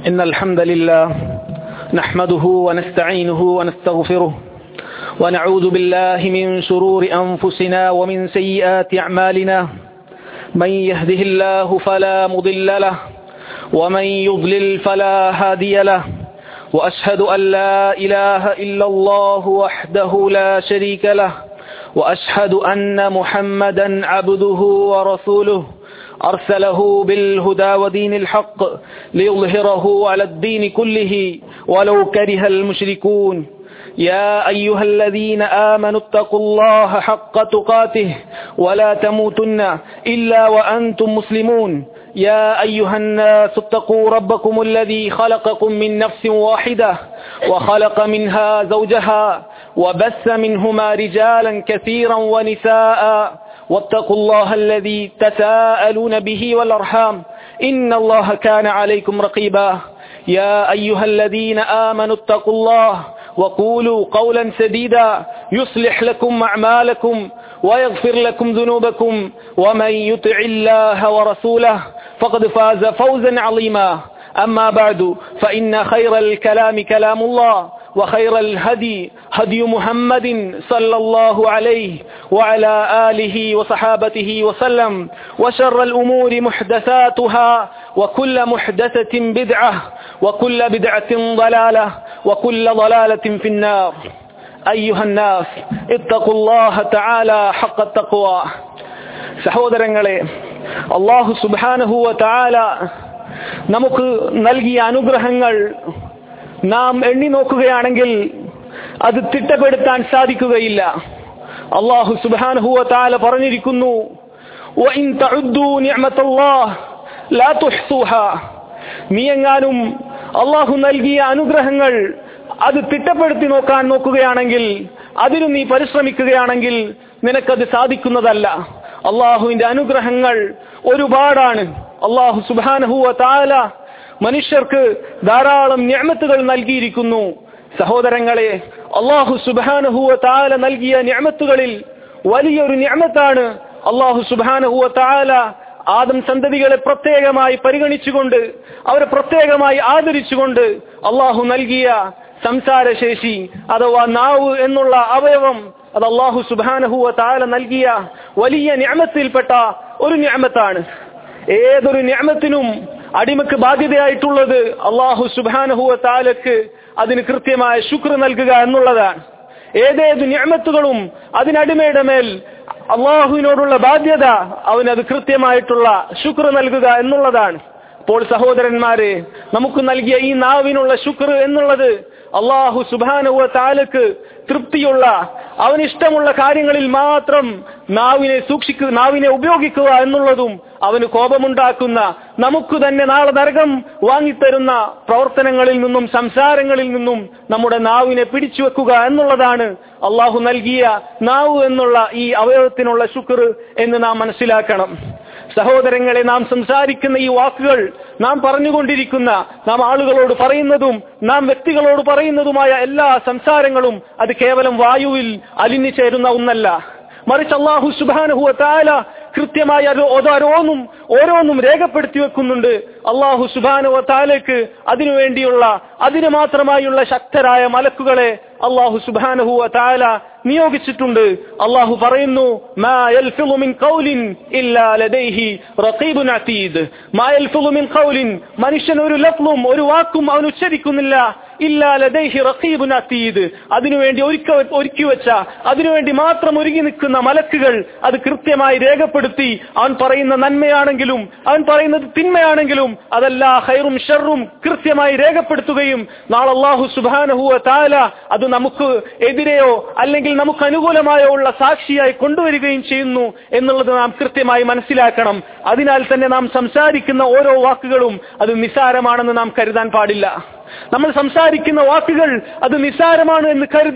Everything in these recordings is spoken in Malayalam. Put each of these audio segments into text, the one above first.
إن الحمد لله نحمده ونستعينه ونستغفره ونعوذ بالله من شرور أنفسنا ومن سيئات أعمالنا من يهده الله فلا مضل له ومن يضلل فلا هادي له وأشهد أن لا إله إلا الله وحده لا شريك له وأشهد أن محمدا عبده ورسوله أرسله بالهدى ودين الحق ليظهره على الدين كله ولو كره المشركون يا أيها الذين آمنوا اتقوا الله حق تقاته ولا تموتن إلا وأنتم مسلمون يا أيها الناس اتقوا ربكم الذي خلقكم من نفس واحدة وخلق منها زوجها وبث منهما رجالا كثيرا ونساء واتقوا الله الذي تساءلون به والأرحام إن الله كان عليكم رقيبا يا أيها الذين آمنوا اتقوا الله وقولوا قولا سديدا يصلح لكم أعمالكم ويغفر لكم ذنوبكم ومن يطع الله ورسوله فقد فاز فوزا عظيما أما بعد فإن خير الكلام كلام الله وخير الهدي هدي محمد صلى الله عليه وعلى آله وصحابته وسلم وشر الأمور محدثاتها وكل محدثة بدعة وكل بدعة ضلالة وكل ضلالة في النار أيها الناس اتقوا الله تعالى حق التقوى സഹോദരങ്ങളെ അള്ളാഹു സുബാനഹുവ താല നമുക്ക് നൽകിയ അനുഗ്രഹങ്ങൾ നാം എണ്ണി നോക്കുകയാണെങ്കിൽ അത് തിട്ടപ്പെടുത്താൻ സാധിക്കുകയില്ല അള്ളാഹു സുബാനഹുവ താല പറഞ്ഞിരിക്കുന്നു നീ എങ്ങാനും അള്ളാഹു നൽകിയ അനുഗ്രഹങ്ങൾ അത് തിട്ടപ്പെടുത്തി നോക്കാൻ നോക്കുകയാണെങ്കിൽ അതിന് നീ പരിശ്രമിക്കുകയാണെങ്കിൽ നിനക്കത് സാധിക്കുന്നതല്ല അള്ളാഹുവിന്റെ അനുഗ്രഹങ്ങൾ ഒരുപാടാണ് അള്ളാഹു സുബാനഹുവ താല മനുഷ്യർക്ക് ധാരാളം ഞാമത്തുകൾ നൽകിയിരിക്കുന്നു സഹോദരങ്ങളെ അള്ളാഹു സുബാനഹുവ താല നൽകിയ ഞാമത്തുകളിൽ വലിയൊരു ഞാമത്താണ് അള്ളാഹു സുബാനഹുവ താല ആദം സന്തതികളെ പ്രത്യേകമായി പരിഗണിച്ചുകൊണ്ട് അവരെ പ്രത്യേകമായി ആദരിച്ചുകൊണ്ട് അള്ളാഹു നൽകിയ സംസാരശേഷി അഥവാ നാവ് എന്നുള്ള അവയവം അത് അള്ളാഹു സുബാനഹുവ താല നൽകിയ വലിയ ഞാമത്തിൽപ്പെട്ട ഒരു ഞാമത്താണ് ഏതൊരു ഞാമത്തിനും അടിമക്ക് ബാധ്യതയായിട്ടുള്ളത് അള്ളാഹു സുബാനഹുവ താലക്ക് അതിന് കൃത്യമായ ശുക്ർ നൽകുക എന്നുള്ളതാണ് ഏതേത് ഞാമത്തുകളും അതിനടിമയുടെ മേൽ അള്ളാഹുവിനോടുള്ള ബാധ്യത അവനത് കൃത്യമായിട്ടുള്ള ശുക്ർ നൽകുക എന്നുള്ളതാണ് അപ്പോൾ സഹോദരന്മാരെ നമുക്ക് നൽകിയ ഈ നാവിനുള്ള ശുക്ർ എന്നുള്ളത് അള്ളാഹു സുബാനുവ താലക്ക് തൃപ്തിയുള്ള അവനിഷ്ടമുള്ള കാര്യങ്ങളിൽ മാത്രം നാവിനെ സൂക്ഷിക്കുക നാവിനെ ഉപയോഗിക്കുക എന്നുള്ളതും അവന് കോപമുണ്ടാക്കുന്ന നമുക്ക് തന്നെ നാളെ നരകം വാങ്ങിത്തരുന്ന പ്രവർത്തനങ്ങളിൽ നിന്നും സംസാരങ്ങളിൽ നിന്നും നമ്മുടെ നാവിനെ പിടിച്ചു വെക്കുക എന്നുള്ളതാണ് അള്ളാഹു നൽകിയ നാവ് എന്നുള്ള ഈ അവയവത്തിനുള്ള ശുക്ർ എന്ന് നാം മനസ്സിലാക്കണം സഹോദരങ്ങളെ നാം സംസാരിക്കുന്ന ഈ വാക്കുകൾ നാം പറഞ്ഞുകൊണ്ടിരിക്കുന്ന നാം ആളുകളോട് പറയുന്നതും നാം വ്യക്തികളോട് പറയുന്നതുമായ എല്ലാ സംസാരങ്ങളും അത് കേവലം വായുവിൽ അലിഞ്ഞു ചേരുന്ന ഒന്നല്ല മറിച്ച് അള്ളാഹു സുബാനഹുവ താല കൃത്യമായി അത് ഓരോന്നും ഓരോന്നും രേഖപ്പെടുത്തി വെക്കുന്നുണ്ട് അള്ളാഹു സുബാനുവ താലേക്ക് അതിനുവേണ്ടിയുള്ള അതിന് മാത്രമായുള്ള ശക്തരായ മലക്കുകളെ അള്ളാഹു സുബാനഹുവ താല നിയോഗിച്ചിട്ടുണ്ട് അള്ളാഹു പറയുന്നു മനുഷ്യൻ ഒരു ലഫ്ലും ഒരു വാക്കും അവൻ ഉച്ചരിക്കുന്നില്ല അതിനുവേണ്ടി ഒരുക്കി വെച്ച അതിനുവേണ്ടി മാത്രം ഒരുങ്ങി നിൽക്കുന്ന മലക്കുകൾ അത് കൃത്യമായി രേഖപ്പെടുത്തി അവൻ പറയുന്ന നന്മയാണെങ്കിലും അവൻ പറയുന്നത് തിന്മയാണെങ്കിലും അതല്ല ഹൈറും ഷെറും കൃത്യമായി രേഖപ്പെടുത്തുകയും നാളെ അള്ളാഹു സുബാനഹുവ താല അത് നമുക്ക് എതിരെയോ അല്ലെങ്കിൽ നമുക്ക് അനുകൂലമായോ ഉള്ള സാക്ഷിയായി കൊണ്ടുവരികയും ചെയ്യുന്നു എന്നുള്ളത് നാം കൃത്യമായി മനസ്സിലാക്കണം അതിനാൽ തന്നെ നാം സംസാരിക്കുന്ന ഓരോ വാക്കുകളും അത് നിസ്സാരമാണെന്ന് നാം കരുതാൻ പാടില്ല നമ്മൾ സംസാരിക്കുന്ന വാക്കുകൾ അത് നിസ്സാരമാണ് എന്ന് കരുതി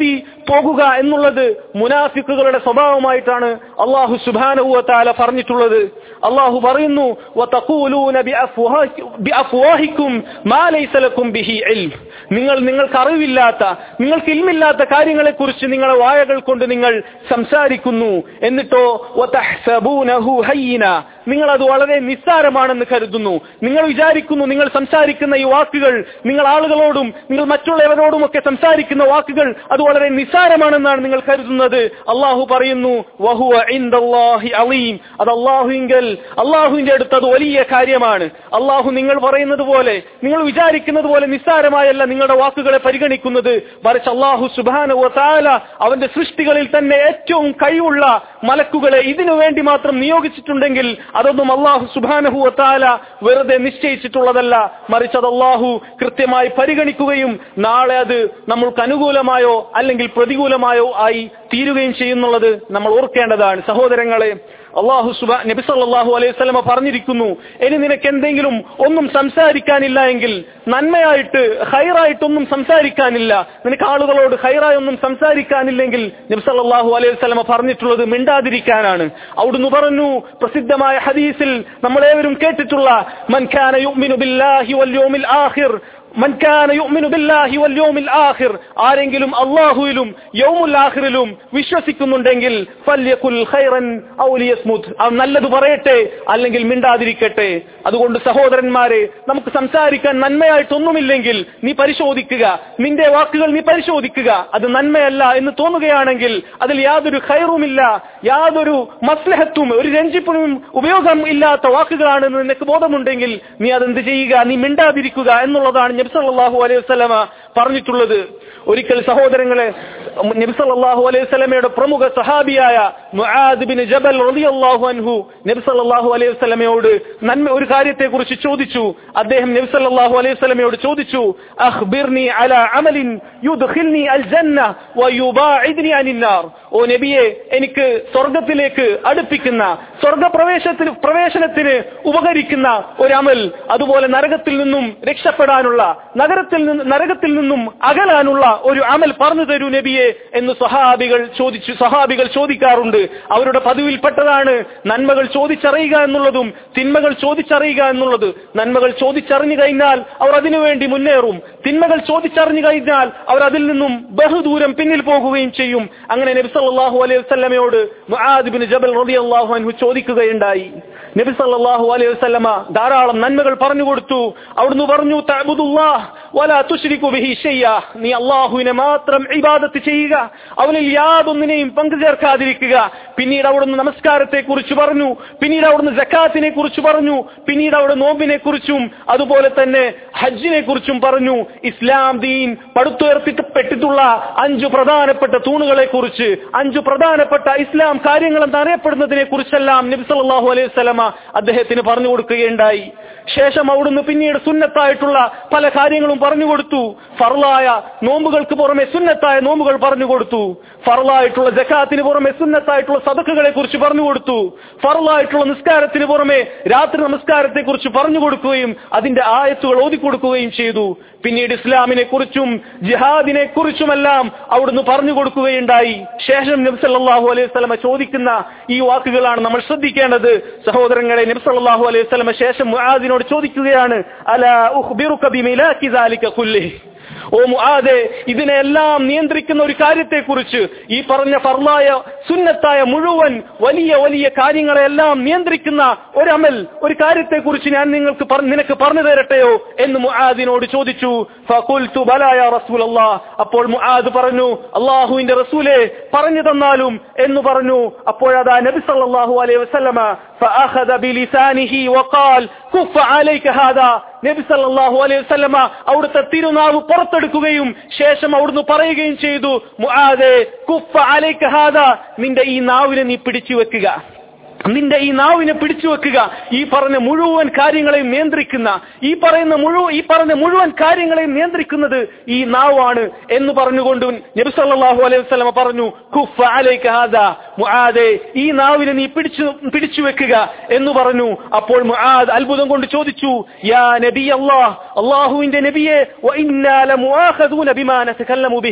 പോകുക എന്നുള്ളത് മുനാഫിക്കുകളുടെ സ്വഭാവമായിട്ടാണ് അള്ളാഹു സുബാനുവത്താല പറഞ്ഞിട്ടുള്ളത് അള്ളാഹു പറയുന്നു "വതഖൂലൂന ബിഅഫ്വാഹി- ബിഅഫ്വാഹിക്കും മാ ലൈസ ലക്കും ബിഹി ഇൽം." നിങ്ങൾ നിങ്ങൾക്ക് അറിവില്ലാത്ത നിങ്ങൾക്ക് ഇൽമില്ലാത്ത കാര്യങ്ങളെക്കുറിച്ച് നിങ്ങളെ വായകൾ കൊണ്ട് നിങ്ങൾ സംസാരിക്കുന്നു എന്നിട്ടോ "വതഹ്സബൂനഹു ഹയ്യിന." നിങ്ങൾ അത് വളരെ നിസ്സാരമാണെന്ന് കരുതുന്നു നിങ്ങൾ വിചാരിക്കുന്നു നിങ്ങൾ സംസാരിക്കുന്ന ഈ വാക്കുകൾ നിങ്ങൾ ആളുകളോടും നിങ്ങൾ മറ്റുള്ളവരോടും ഒക്കെ സംസാരിക്കുന്ന വാക്കുകൾ അത് വളരെ നിസ്സാരമാണെന്നാണ് നിങ്ങൾ കരുതുന്നത് അള്ളാഹു പറയുന്നു വഹുവ ഇൻദല്ലാഹി അലീം അത് അള്ളാഹുവിങ്കൽ അള്ളാഹുവിന്റെ അടുത്ത് അത് വലിയ കാര്യമാണ് അള്ളാഹു നിങ്ങൾ പറയുന്നത് പോലെ നിങ്ങൾ വിചാരിക്കുന്നത് പോലെ നിസ്സാരമായല്ല നിങ്ങളുടെ വാക്കുകളെ പരിഗണിക്കുന്നത് മറിച്ച് അള്ളാഹു സുബാന താല അവന്റെ സൃഷ്ടികളിൽ തന്നെ ഏറ്റവും കഴിവുള്ള മലക്കുകളെ ഇതിനു വേണ്ടി മാത്രം നിയോഗിച്ചിട്ടുണ്ടെങ്കിൽ അതൊന്നും അള്ളാഹു സുബാനഹു താല വെറുതെ നിശ്ചയിച്ചിട്ടുള്ളതല്ല മറിച്ച് അത് അള്ളാഹു കൃത്യമായി പരിഗണിക്കുകയും നാളെ അത് നമ്മൾക്ക് അനുകൂലമായോ അല്ലെങ്കിൽ പ്രതികൂലമായോ ആയി തീരുകയും ചെയ്യുന്നുള്ളത് നമ്മൾ ഓർക്കേണ്ടതാണ് സഹോദരങ്ങളെ അള്ളാഹു സുബ നബി സല്ലല്ലാഹു അലൈഹി വസല്ലമ പറഞ്ഞിരിക്കുന്നു ഇനി നിനക്ക് എന്തെങ്കിലും ഒന്നും സംസാരിക്കാനില്ല എങ്കിൽ നന്മയായിട്ട് ഹൈറായിട്ടൊന്നും സംസാരിക്കാനില്ല നിനക്ക് ആളുകളോട് ഹൈറായി ഒന്നും സംസാരിക്കാനില്ലെങ്കിൽ നബി സല്ലല്ലാഹു അലൈഹി വസല്ലമ പറഞ്ഞിട്ടുള്ളത് മിണ്ടാതിരിക്കാനാണ് അവിടുന്ന് പറഞ്ഞു പ്രസിദ്ധമായ ഹദീസിൽ നമ്മളേവരും കേട്ടിട്ടുള്ള മൻ കാന യുഅ്മിനു ബില്ലാഹി വൽ യൗമിൽ ആഖിർ മൻ കാന യുഅ്മിനു ബില്ലാഹി വൽ യൗമിൽ ആഖിർ ആരെങ്കിലും അല്ലാഹുവിലും യൗമുൽ ആഖിറിലും വിശ്വസിക്കുന്നുണ്ടെങ്കിൽ ഫല്യകുൽ ഖൈറൻ ഔ ലിയസ്മുത് അവൻ നല്ലത് പറയട്ടെ അല്ലെങ്കിൽ മിണ്ടാതിരിക്കട്ടെ അതുകൊണ്ട് സഹോദരന്മാരെ നമുക്ക് സംസാരിക്കാൻ നന്മയായിട്ടൊന്നുമില്ലെങ്കിൽ നീ പരിശോധിക്കുക നിന്റെ വാക്കുകൾ നീ പരിശോധിക്കുക അത് നന്മയല്ല എന്ന് തോന്നുകയാണെങ്കിൽ അതിൽ യാതൊരു ഖൈറുമില്ല യാതൊരു മസ്ലഹത്തും ഒരു രഞ്ജിപ്പിനും ഉപയോഗം ഇല്ലാത്ത വാക്കുകളാണെന്ന് നിനക്ക് ബോധമുണ്ടെങ്കിൽ നീ അതെന്ത് ചെയ്യുക നീ മിണ്ടാതിരിക്കുക എന്നുള്ളതാണ് നബി സല്ലല്ലാഹു അലൈഹി വസല്ലമ പറഞ്ഞിട്ടുള്ളത് ഒരിക്കൽ സഹോദരങ്ങളെ നബി സല്ലല്ലാഹു അലൈഹി വസല്ലമയുടെ പ്രമുഖ സഹാബിയായ മുആദ് ബിൻ ജബൽ റളിയല്ലാഹു അൻഹു നബി സല്ലല്ലാഹു അലൈഹി വസല്ലമയോട് നന്മ ഒരു കാര്യത്തെ കുറിച്ച് ചോദിച്ചു അദ്ദേഹം നബി സല്ലല്ലാഹു അലൈഹി വസല്ലമയോട് ചോദിച്ചു അഖ്ബിർനി അലാ അമലിൻ യുദ്ഖിൽനി അൽ ജന്ന വയുബാഇദ്നി അനിൻ നാർ ഓ നബിയെ എനിക്ക് സ്വർഗ്ഗത്തിലേക്ക് അടുപ്പിക്കുന്ന സ്വർഗ്ഗപ്രവേശത്തിന് പ്രവേശനത്തിന് ഉപകരിക്കുന്ന ഒരു അമൽ അതുപോലെ നരകത്തിൽ നിന്നും രക്ഷപ്പെടാനുള്ള നഗരത്തിൽ നിന്ന് നരകത്തിൽ നിന്നും അകലാനുള്ള ഒരു അമൽ പറഞ്ഞു തരൂ നബിയെ എന്ന് സഹാബികൾ ചോദിച്ചു സഹാബികൾ ചോദിക്കാറുണ്ട് അവരുടെ പതിവിൽപ്പെട്ടതാണ് നന്മകൾ ചോദിച്ചറിയുക എന്നുള്ളതും തിന്മകൾ ചോദിച്ചറിയുക എന്നുള്ളത് നന്മകൾ ചോദിച്ചറിഞ്ഞു കഴിഞ്ഞാൽ അവർ അതിനുവേണ്ടി മുന്നേറും തിന്മകൾ ചോദിച്ചറിഞ്ഞു കഴിഞ്ഞാൽ അവർ അതിൽ നിന്നും ബഹുദൂരം പിന്നിൽ പോകുകയും ചെയ്യും അങ്ങനെ നബി സല്ലല്ലാഹു അലൈഹി വസല്ലമയോട് മുആദ് ബിൻ ജബൽ റളിയല്ലാഹു അൻഹു ചോദിക്കുകയുണ്ടായി നബി സല്ലല്ലാഹു അലൈഹി വസല്ലമ ധാരാളം നന്മകൾ പറഞ്ഞു കൊടുത്തു അവിടുന്ന് പറഞ്ഞു തഅബുദുല്ലാഹ് വലാ തുശ്രികു ബിഹി ഷൈഅ നീ അല്ലാഹുവിനെ മാത്രം ഇബാദത്ത് ചെയ്യുക അവനിൽ യാതൊന്നിനെയും പങ്കു ചേർക്കാതിരിക്കുക പിന്നീട് അവിടുന്ന് നമസ്കാരത്തെ കുറിച്ച് പറഞ്ഞു പിന്നീട് അവിടുന്ന് ജക്കാത്തിനെ കുറിച്ച് പറഞ്ഞു പിന്നീട് അവിടെ നോമ്പിനെ കുറിച്ചും അതുപോലെ തന്നെ ഹജ്ജിനെ കുറിച്ചും പറഞ്ഞു ഇസ്ലാം ദീൻ പടുത്തുയർത്തിപ്പെട്ടിട്ടുള്ള അഞ്ചു പ്രധാനപ്പെട്ട തൂണുകളെ കുറിച്ച് അഞ്ചു പ്രധാനപ്പെട്ട ഇസ്ലാം കാര്യങ്ങൾ എന്നറിയപ്പെടുന്നതിനെ കുറിച്ചെല്ലാം നബി സല്ലല്ലാഹു അലൈഹി വസല്ലമ അദ്ദേഹത്തിന് പറഞ്ഞു കൊടുക്കുകയുണ്ടായി ശേഷം അവിടുന്ന് പിന്നീട് സുന്നത്തായിട്ടുള്ള പല കാര്യങ്ങളും പറഞ്ഞു കൊടുത്തു ഫർലായ നോമ്പുകൾക്ക് പുറമെ സുന്നത്തായ നോമ്പുകൾ പറഞ്ഞു കൊടുത്തു ഫർലായിട്ടുള്ള ജക്കാത്തിന് പുറമെ സുന്നത്തായിട്ടുള്ള സദക്കുകളെ കുറിച്ച് പറഞ്ഞു കൊടുത്തു ഫർലായിട്ടുള്ള നിസ്കാരത്തിന് പുറമെ രാത്രി നമസ്കാരത്തെ കുറിച്ച് പറഞ്ഞു കൊടുക്കുകയും അതിന്റെ ആയത്തുകൾ ഓതിക്കൊടുക്കുകയും ചെയ്തു പിന്നീട് ഇസ്ലാമിനെ കുറിച്ചും ജിഹാദിനെ കുറിച്ചുമെല്ലാം അവിടുന്ന് പറഞ്ഞു കൊടുക്കുകയുണ്ടായി ശേഷം നബി സല്ലല്ലാഹു അലൈഹി വസല്ലമ ചോദിക്കുന്ന ഈ വാക്കുകളാണ് നമ്മൾ ശ്രദ്ധിക്കേണ്ടത് സഹോദരങ്ങളെ നബി സല്ലല്ലാഹു അലൈഹി വസല്ലമ ശേഷം മുആദിനോട് ചോദിക്കുകയാണ് അലാ ഉഖ്ബിറുക ബിമിലാക്കി ദാലിക കുല്ലിഹി ഓ മുആദെ ഇതിനെല്ലാം നിയന്ത്രിക്കുന്ന ഒരു കാര്യത്തെക്കുറിച്ച് ഈ പറഞ്ഞ ഫർലായ സുന്നത്തായ മുഴുവൻ വലിയ വലിയ കാര്യങ്ങളെല്ലാം നിയന്ത്രിക്കുന്ന ഒരു അമൽ ഒരു കാര്യത്തെക്കുറിച്ച് ഞാൻ നിങ്ങൾക്ക് പറ- നിനക്ക് പറഞ്ഞു തരട്ടെയോ എന്ന് മുആദിനോട് ചോദിച്ചു ഫഖുൽതു ബലാ യാ റസൂലല്ലാഹ് അപ്പോൾ മുആദ് പറഞ്ഞു അള്ളാഹുവിന്റെ റസൂലെ പറഞ്ഞു തന്നാലും എന്ന് പറഞ്ഞു അപ്പോഴതാ നബി സല്ലല്ലാഹു അലൈഹി വസല്ലമ فأخذ بلسانه وقال كف عليك هذا നബി സല്ലല്ലാഹു അലൈഹി വസല്ലമ അവിടുത്തെ തിരുനാവ് പുറത്തെടുക്കുകയും ശേഷം അവിടുന്ന് പറയുകയും ചെയ്തു മുആദെ കുഫ അലൈക ഹാദാ നിന്റെ ഈ നാവിനെ നീ പിടിച്ചു വെക്കുക നിന്റെ ഈ നാവിനെ പിടിച്ചു വെക്കുക ഈ പറഞ്ഞ മുഴുവൻ കാര്യങ്ങളെയും നിയന്ത്രിക്കുന്ന ഈ പറയുന്ന മുഴുവൻ ഈ പറഞ്ഞ മുഴുവൻ കാര്യങ്ങളെയും നിയന്ത്രിക്കുന്നത് ഈ നാവാണ് എന്ന് പറഞ്ഞുകൊണ്ട് നബി സല്ലല്ലാഹു അലൈഹി വസല്ലമ പറഞ്ഞു കുഫ അലൈക ഹാദാ മുആദെ ഈ നാവിനെ നീ പിടിച്ചു പിടിച്ചു വെക്കുക എന്ന് പറഞ്ഞു അപ്പോൾ മുആദ് അത്ഭുതം കൊണ്ട് ചോദിച്ചു യാ നബി അല്ലാഹ് അല്ലാഹുവിന്റെ നബിയെ വ ഇന്നാ ലമുആഖദൂന ബിമാ നതകല്ലമു ബിഹി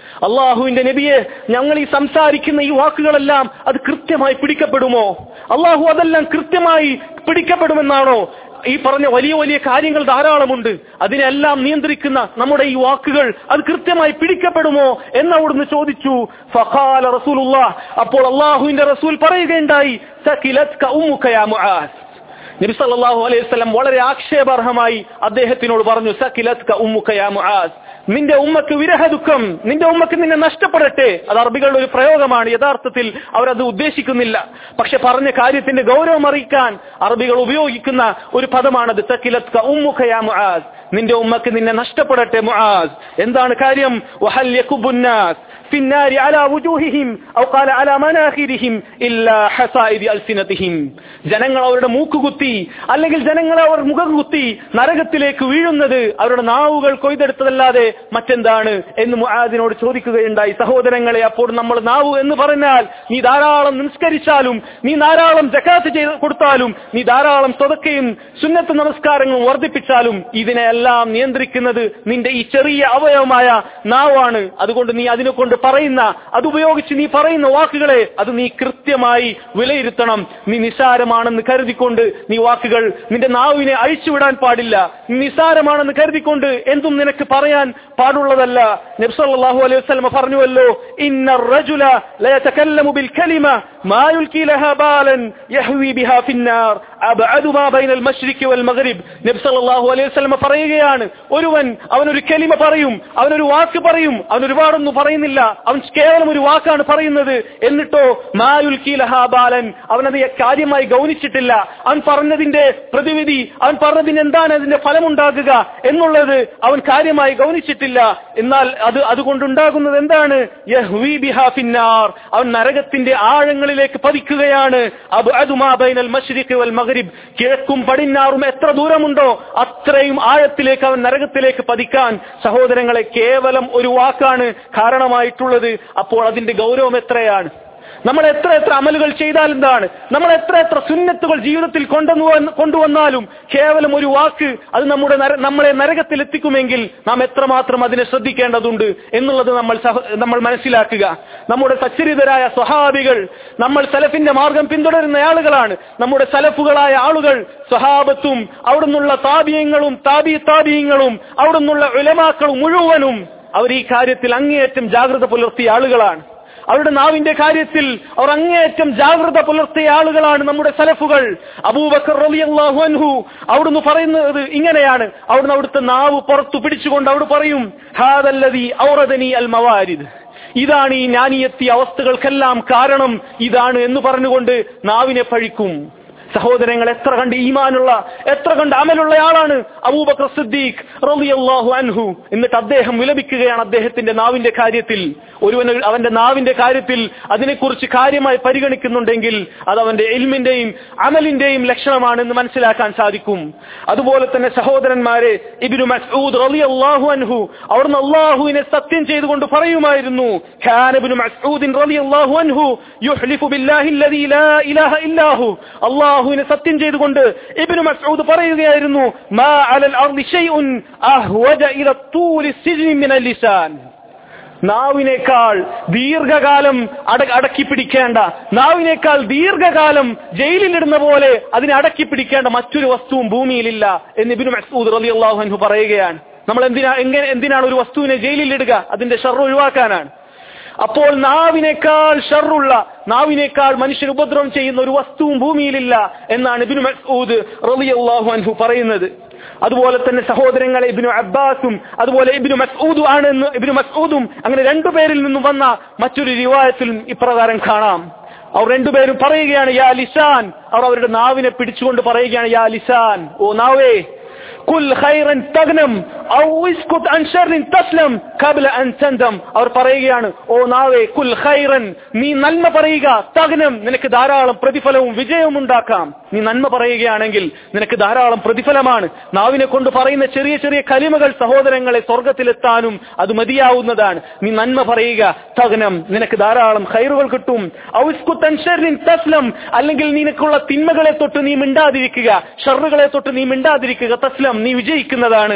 അള്ളാഹുവിന്റെ നബിയെ ഞങ്ങൾ ഈ സംസാരിക്കുന്ന ഈ വാക്കുകളെല്ലാം അത് കൃത്യമായി പിടിക്കപ്പെടുമോ അള്ളാഹു അതെല്ലാം കൃത്യമായി പിടിക്കപ്പെടുമെന്നാണോ ഈ പറഞ്ഞ വലിയ വലിയ കാര്യങ്ങൾ ധാരാളമുണ്ട് അതിനെല്ലാം നിയന്ത്രിക്കുന്ന നമ്മുടെ ഈ വാക്കുകൾ അത് കൃത്യമായി പിടിക്കപ്പെടുമോ എന്ന് അവിടുന്ന് ചോദിച്ചു ഫഖാല റസൂലുള്ള അപ്പോൾ അള്ളാഹുവിന്റെ റസൂൽ പറയുകയുണ്ടായി സകിലത്ക ഉമ്മുക യാ മുആസ് നബി സല്ലല്ലാഹു അലൈഹി വസല്ലം വളരെ ആക്ഷേപാർഹമായി അദ്ദേഹത്തിനോട് പറഞ്ഞു സകിലത്ക ഉമ്മുക യാ മുആസ് നിന്റെ ഉമ്മക്ക് വിരഹ ദുഃഖം നിന്റെ ഉമ്മക്ക് നിന്നെ നഷ്ടപ്പെടട്ടെ അത് അറബികളുടെ ഒരു പ്രയോഗമാണ് യഥാർത്ഥത്തിൽ അവരത് ഉദ്ദേശിക്കുന്നില്ല പക്ഷെ പറഞ്ഞ കാര്യത്തിന്റെ ഗൗരവം അറിയിക്കാൻ അറബികൾ ഉപയോഗിക്കുന്ന ഒരു പദമാണത് സക്കിലത്ക ഉമ്മുക യാ മുആസ് നിന്റെ ഉമ്മക്ക് നിന്നെ നഷ്ടപ്പെടട്ടെ മുആസ് എന്താണ് കാര്യം വഹൽ യകുബുന്നാസ് في النار على وجوههم أو قال على مناخرهم إلا حصائد ألسنتهم ജനങ്ങൾ അവരുടെ മൂക്കുകുത്തി അല്ലെങ്കിൽ ജനങ്ങൾ അവർ മുഖം കുത്തി നരകത്തിലേക്ക് വീഴുന്നത് അവരുടെ നാവുകൾ കൊയ്തെടുത്തതല്ലാതെ മറ്റെന്താണ് എന്ന് മുആദിനോട് ചോദിക്കുകയുണ്ടായി സഹോദരങ്ങളെ അപ്പോൾ നമ്മൾ നാവു എന്ന് പറഞ്ഞാൽ നീ ധാരാളം നിസ്കരിച്ചാലും നീ ധാരാളം ജക്കാത്ത് ചെയ്ത് കൊടുത്താലും നീ ധാരാളം സ്വതക്കയും സുന്നത്ത് നമസ്കാരങ്ങളും വർദ്ധിപ്പിച്ചാലും ഇതിനെല്ലാം നിയന്ത്രിക്കുന്നത് നിന്റെ ഈ ചെറിയ അവയവമായ നാവാണ് അതുകൊണ്ട് നീ അതിനെ കൊണ്ട് പറയുന്ന അതുപയോഗിച്ച് നീ പറയുന്ന വാക്കുകളെ അത് നീ കൃത്യമായി വിലയിരുത്തണം നീ നിസാരമാണെന്ന് കരുതിക്കൊണ്ട് നീ വാക്കുകൾ നിന്റെ നാവിനെ അഴിച്ചുവിടാൻ പാടില്ല നീ നിസാരമാണെന്ന് കരുതിക്കൊണ്ട് എന്തും നിനക്ക് പറയാൻ പാടുള്ളതല്ല നബ്സല്ലാഹു അലൈഹി വസല്ലമ പറഞ്ഞുവല്ലോ ഇന്ന റജുല ലയതകല്ലമു ബിൽ കലിമ മാ യുൽകി ലഹാ ബാലൻ യഹ്വി ബിഹാ ഫിന്നാർ അബ്അദു മാ ബൈനൽ മശ്രിഖി വൽ മഗ്രിബ് നബി സല്ലല്ലാഹു അലൈഹി വസല്ലമ പറയുകയാണ് ഒരുവൻ അവൻ ഒരു കലിമ പറയും അവൻ ഒരു വാക്ക് പറയും അവൻ ഒരുപാടൊന്നും പറയുന്നില്ല അവൻ കേവലം ഒരു വാക്കാണ് പറയുന്നത് എന്നിട്ടോ മായുൽക്കി ലഹാബാലൻ അവനത് കാര്യമായി ഗൗനിച്ചിട്ടില്ല അവൻ പറഞ്ഞതിന്റെ പ്രതിവിധി അവൻ പറഞ്ഞതിന് എന്താണ് അതിന്റെ ഫലമുണ്ടാകുക എന്നുള്ളത് അവൻ കാര്യമായി ഗൗനിച്ചിട്ടില്ല എന്നാൽ അത് അതുകൊണ്ടുണ്ടാകുന്നത് എന്താണ് യഹ്വി ബിഹാ ഫിന്നാർ അവൻ നരകത്തിന്റെ ആഴങ്ങളിലേക്ക് പതിക്കുകയാണ് ബൈനൽ മഷ്രിഖ് വൽ മഗ്രിബ് കിഴക്കും പടിഞ്ഞാറും എത്ര ദൂരമുണ്ടോ അത്രയും ആഴത്തിലേക്ക് അവൻ നരകത്തിലേക്ക് പതിക്കാൻ സഹോദരങ്ങളെ കേവലം ഒരു വാക്കാണ് കാരണമായിട്ടുള്ളത് അപ്പോൾ അതിന്റെ ഗൗരവം എത്രയാണ് നമ്മൾ എത്ര എത്ര അമലുകൾ ചെയ്താൽ എന്താണ് നമ്മൾ എത്ര എത്ര സുന്നത്തുകൾ ജീവിതത്തിൽ കൊണ്ടുവന്ന് കൊണ്ടുവന്നാലും കേവലം ഒരു വാക്ക് അത് നമ്മുടെ നര- നമ്മളെ നരകത്തിൽ എത്തിക്കുമെങ്കിൽ നാം എത്രമാത്രം അതിനെ ശ്രദ്ധിക്കേണ്ടതുണ്ട് എന്നുള്ളത് നമ്മൾ സഹ- നമ്മൾ മനസ്സിലാക്കുക നമ്മുടെ സച്ചരിതരായ സ്വഹാബികൾ നമ്മൾ സലഫിന്റെ മാർഗം പിന്തുടരുന്ന ആളുകളാണ് നമ്മുടെ സലഫുകളായ ആളുകൾ സ്വഹാബത്തും അവിടുന്നുള്ള താബിയങ്ങളും താബി താബിയങ്ങളും അവിടുന്നുള്ള ഉലമാക്കളും മുഴുവനും അവർ ഈ കാര്യത്തിൽ അങ്ങേയറ്റം ജാഗ്രത പുലർത്തിയ ആളുകളാണ് അവരുടെ നാവിന്റെ കാര്യത്തിൽ അവർ അങ്ങേയറ്റം ജാഗ്രത പുലർത്തിയ ആളുകളാണ് നമ്മുടെ സലഫുകൾ അബൂബക്കർ റളിയല്ലാഹു അൻഹു അവിടുന്ന് പറയുന്നത് ഇങ്ങനെയാണ് അവിടുന്ന് അവിടുത്തെ നാവ് പുറത്തു പിടിച്ചുകൊണ്ട് അവിടെ പറയും ഹാദല്ലദി ഔറദനി അൽ മവാരിദ് ഇതാണ് ഈ ഞാനിയെത്തിയ അവസ്ഥകൾക്കെല്ലാം കാരണം ഇതാണ് എന്ന് പറഞ്ഞുകൊണ്ട് നാവിനെ പഴിക്കും സഹോദരങ്ങൾ എത്ര കണ്ട് ഈമാനുള്ള എത്ര കണ്ട് അമലുള്ള ആളാണ് അബൂബക്കർ സിദ്ദീഖ് റളിയല്ലാഹു അൻഹു എന്നിട്ട് അദ്ദേഹം വിലപിക്കുകയാണ് അദ്ദേഹത്തിന്റെ നാവിന്റെ കാര്യത്തിൽ ഒരുവൻ അവന്റെ നാവിന്റെ കാര്യത്തിൽ അതിനെക്കുറിച്ച് കാര്യമായി പരിഗണിക്കുന്നുണ്ടെങ്കിൽ അത് അവന്റെ എൽമിന്റെയും അമലിന്റെയും ലക്ഷണമാണെന്ന് മനസ്സിലാക്കാൻ സാധിക്കും അതുപോലെ തന്നെ സഹോദരന്മാരെ ഇബിനു മസ്ഊദ് റളിയല്ലാഹു അൻഹു അവിടുന്ന് അള്ളാഹുവിനെ സത്യം ചെയ്തുകൊണ്ട് പറയുമായിരുന്നു ഖാൻ ഇബ്നു മസ്ഊദ് റളിയല്ലാഹു അൻഹു യുഹ്ലിഫു ബില്ലാഹി അല്ലദീ ലാ ഇലാഹ ഇല്ലാഹു അള്ളാഹുവിനെ സത്യം ചെയ്തുകൊണ്ട് ഇബ്നു മസ്ഊദ് പറയുകയായിരുന്നു മാ അലൽ അർദി ഷൈഉൻ അഹ്വജ ഇല തൂലി സിജ്നി മിനൽ ലിസാൻ നാവിനേക്കാൾ ദീർഘകാലം അട അടക്കി പിടിക്കേണ്ട നാവിനേക്കാൾ ദീർഘകാലം ജയിലിലിടുന്ന പോലെ അതിനെ അടക്കി പിടിക്കേണ്ട മറ്റൊരു വസ്തുവും ഭൂമിയിലില്ല എന്ന് ഇബിനു മസൂദ് റലി അള്ളാഹു അൻഹു പറയുകയാണ് നമ്മൾ എന്തിനാ എങ്ങനെ എന്തിനാണ് ഒരു വസ്തുവിനെ ജയിലിലിടുക അതിന്റെ ഷർ ഒഴിവാക്കാനാണ് അപ്പോൾ നാവിനേക്കാൾ ഷറുള്ള നാവിനേക്കാൾ മനുഷ്യൻ ഉപദ്രവം ചെയ്യുന്ന ഒരു വസ്തുവും ഭൂമിയിലില്ല എന്നാണ് ഇബിനു മസൂദ് റളിയല്ലാഹു അൻഹു പറയുന്നത് അതുപോലെ തന്നെ സഹോദരങ്ങളെ ഇബിനു അബ്ബാസും അതുപോലെ ഇബിനു മസൂദും ആണ് എന്ന് ഇബിനു മസൂദും അങ്ങനെ രണ്ടുപേരിൽ നിന്നും വന്ന മറ്റൊരു റിവായത്തിലും ഇപ്രകാരം കാണാം അവർ രണ്ടുപേരും പറയുകയാണ് യാ ലിസാൻ അവർ അവരുടെ നാവിനെ പിടിച്ചുകൊണ്ട് പറയുകയാണ് യാ ലിസാൻ ഓ നാവേ കുൽ ഖൈറൻ തഗ്നം ഔ ഇസ്കുത് അൻ ഷർറിൻ തസ്ലം ഖബ്ല അൻ തൻദം അവർ പറയുകയാണ് ഓ നാവേ കുൽ ഖൈറൻ നീ നന്മ പറയുക തഗ്നം നിനക്ക് ധാരാളം പ്രതിഫലവും വിജയവും ഉണ്ടാക്കാം നീ നന്മ പറയുകയാണെങ്കിൽ നിനക്ക് ധാരാളം പ്രതിഫലമാണ് നാവിനെ കൊണ്ട് പറയുന്ന ചെറിയ ചെറിയ കലിമകൾ സഹോദരങ്ങളെ സ്വർഗത്തിലെത്താനും അത് മതിയാവുന്നതാണ് നീ നന്മ പറയുക തഗ്നം നിനക്ക് ധാരാളം ഖൈറുകൾ കിട്ടും ഔ ഇസ്കുത് അൻ ഷർറിൻ തസ്ലം അല്ലെങ്കിൽ നിനക്കുള്ള തിന്മകളെ തൊട്ട് നീ മിണ്ടാതിരിക്കുക ഷറുകളെ തൊട്ട് നീ മിണ്ടാതിരിക്കുക തസ്ലം നീ വിജയിക്കുന്നതാണ്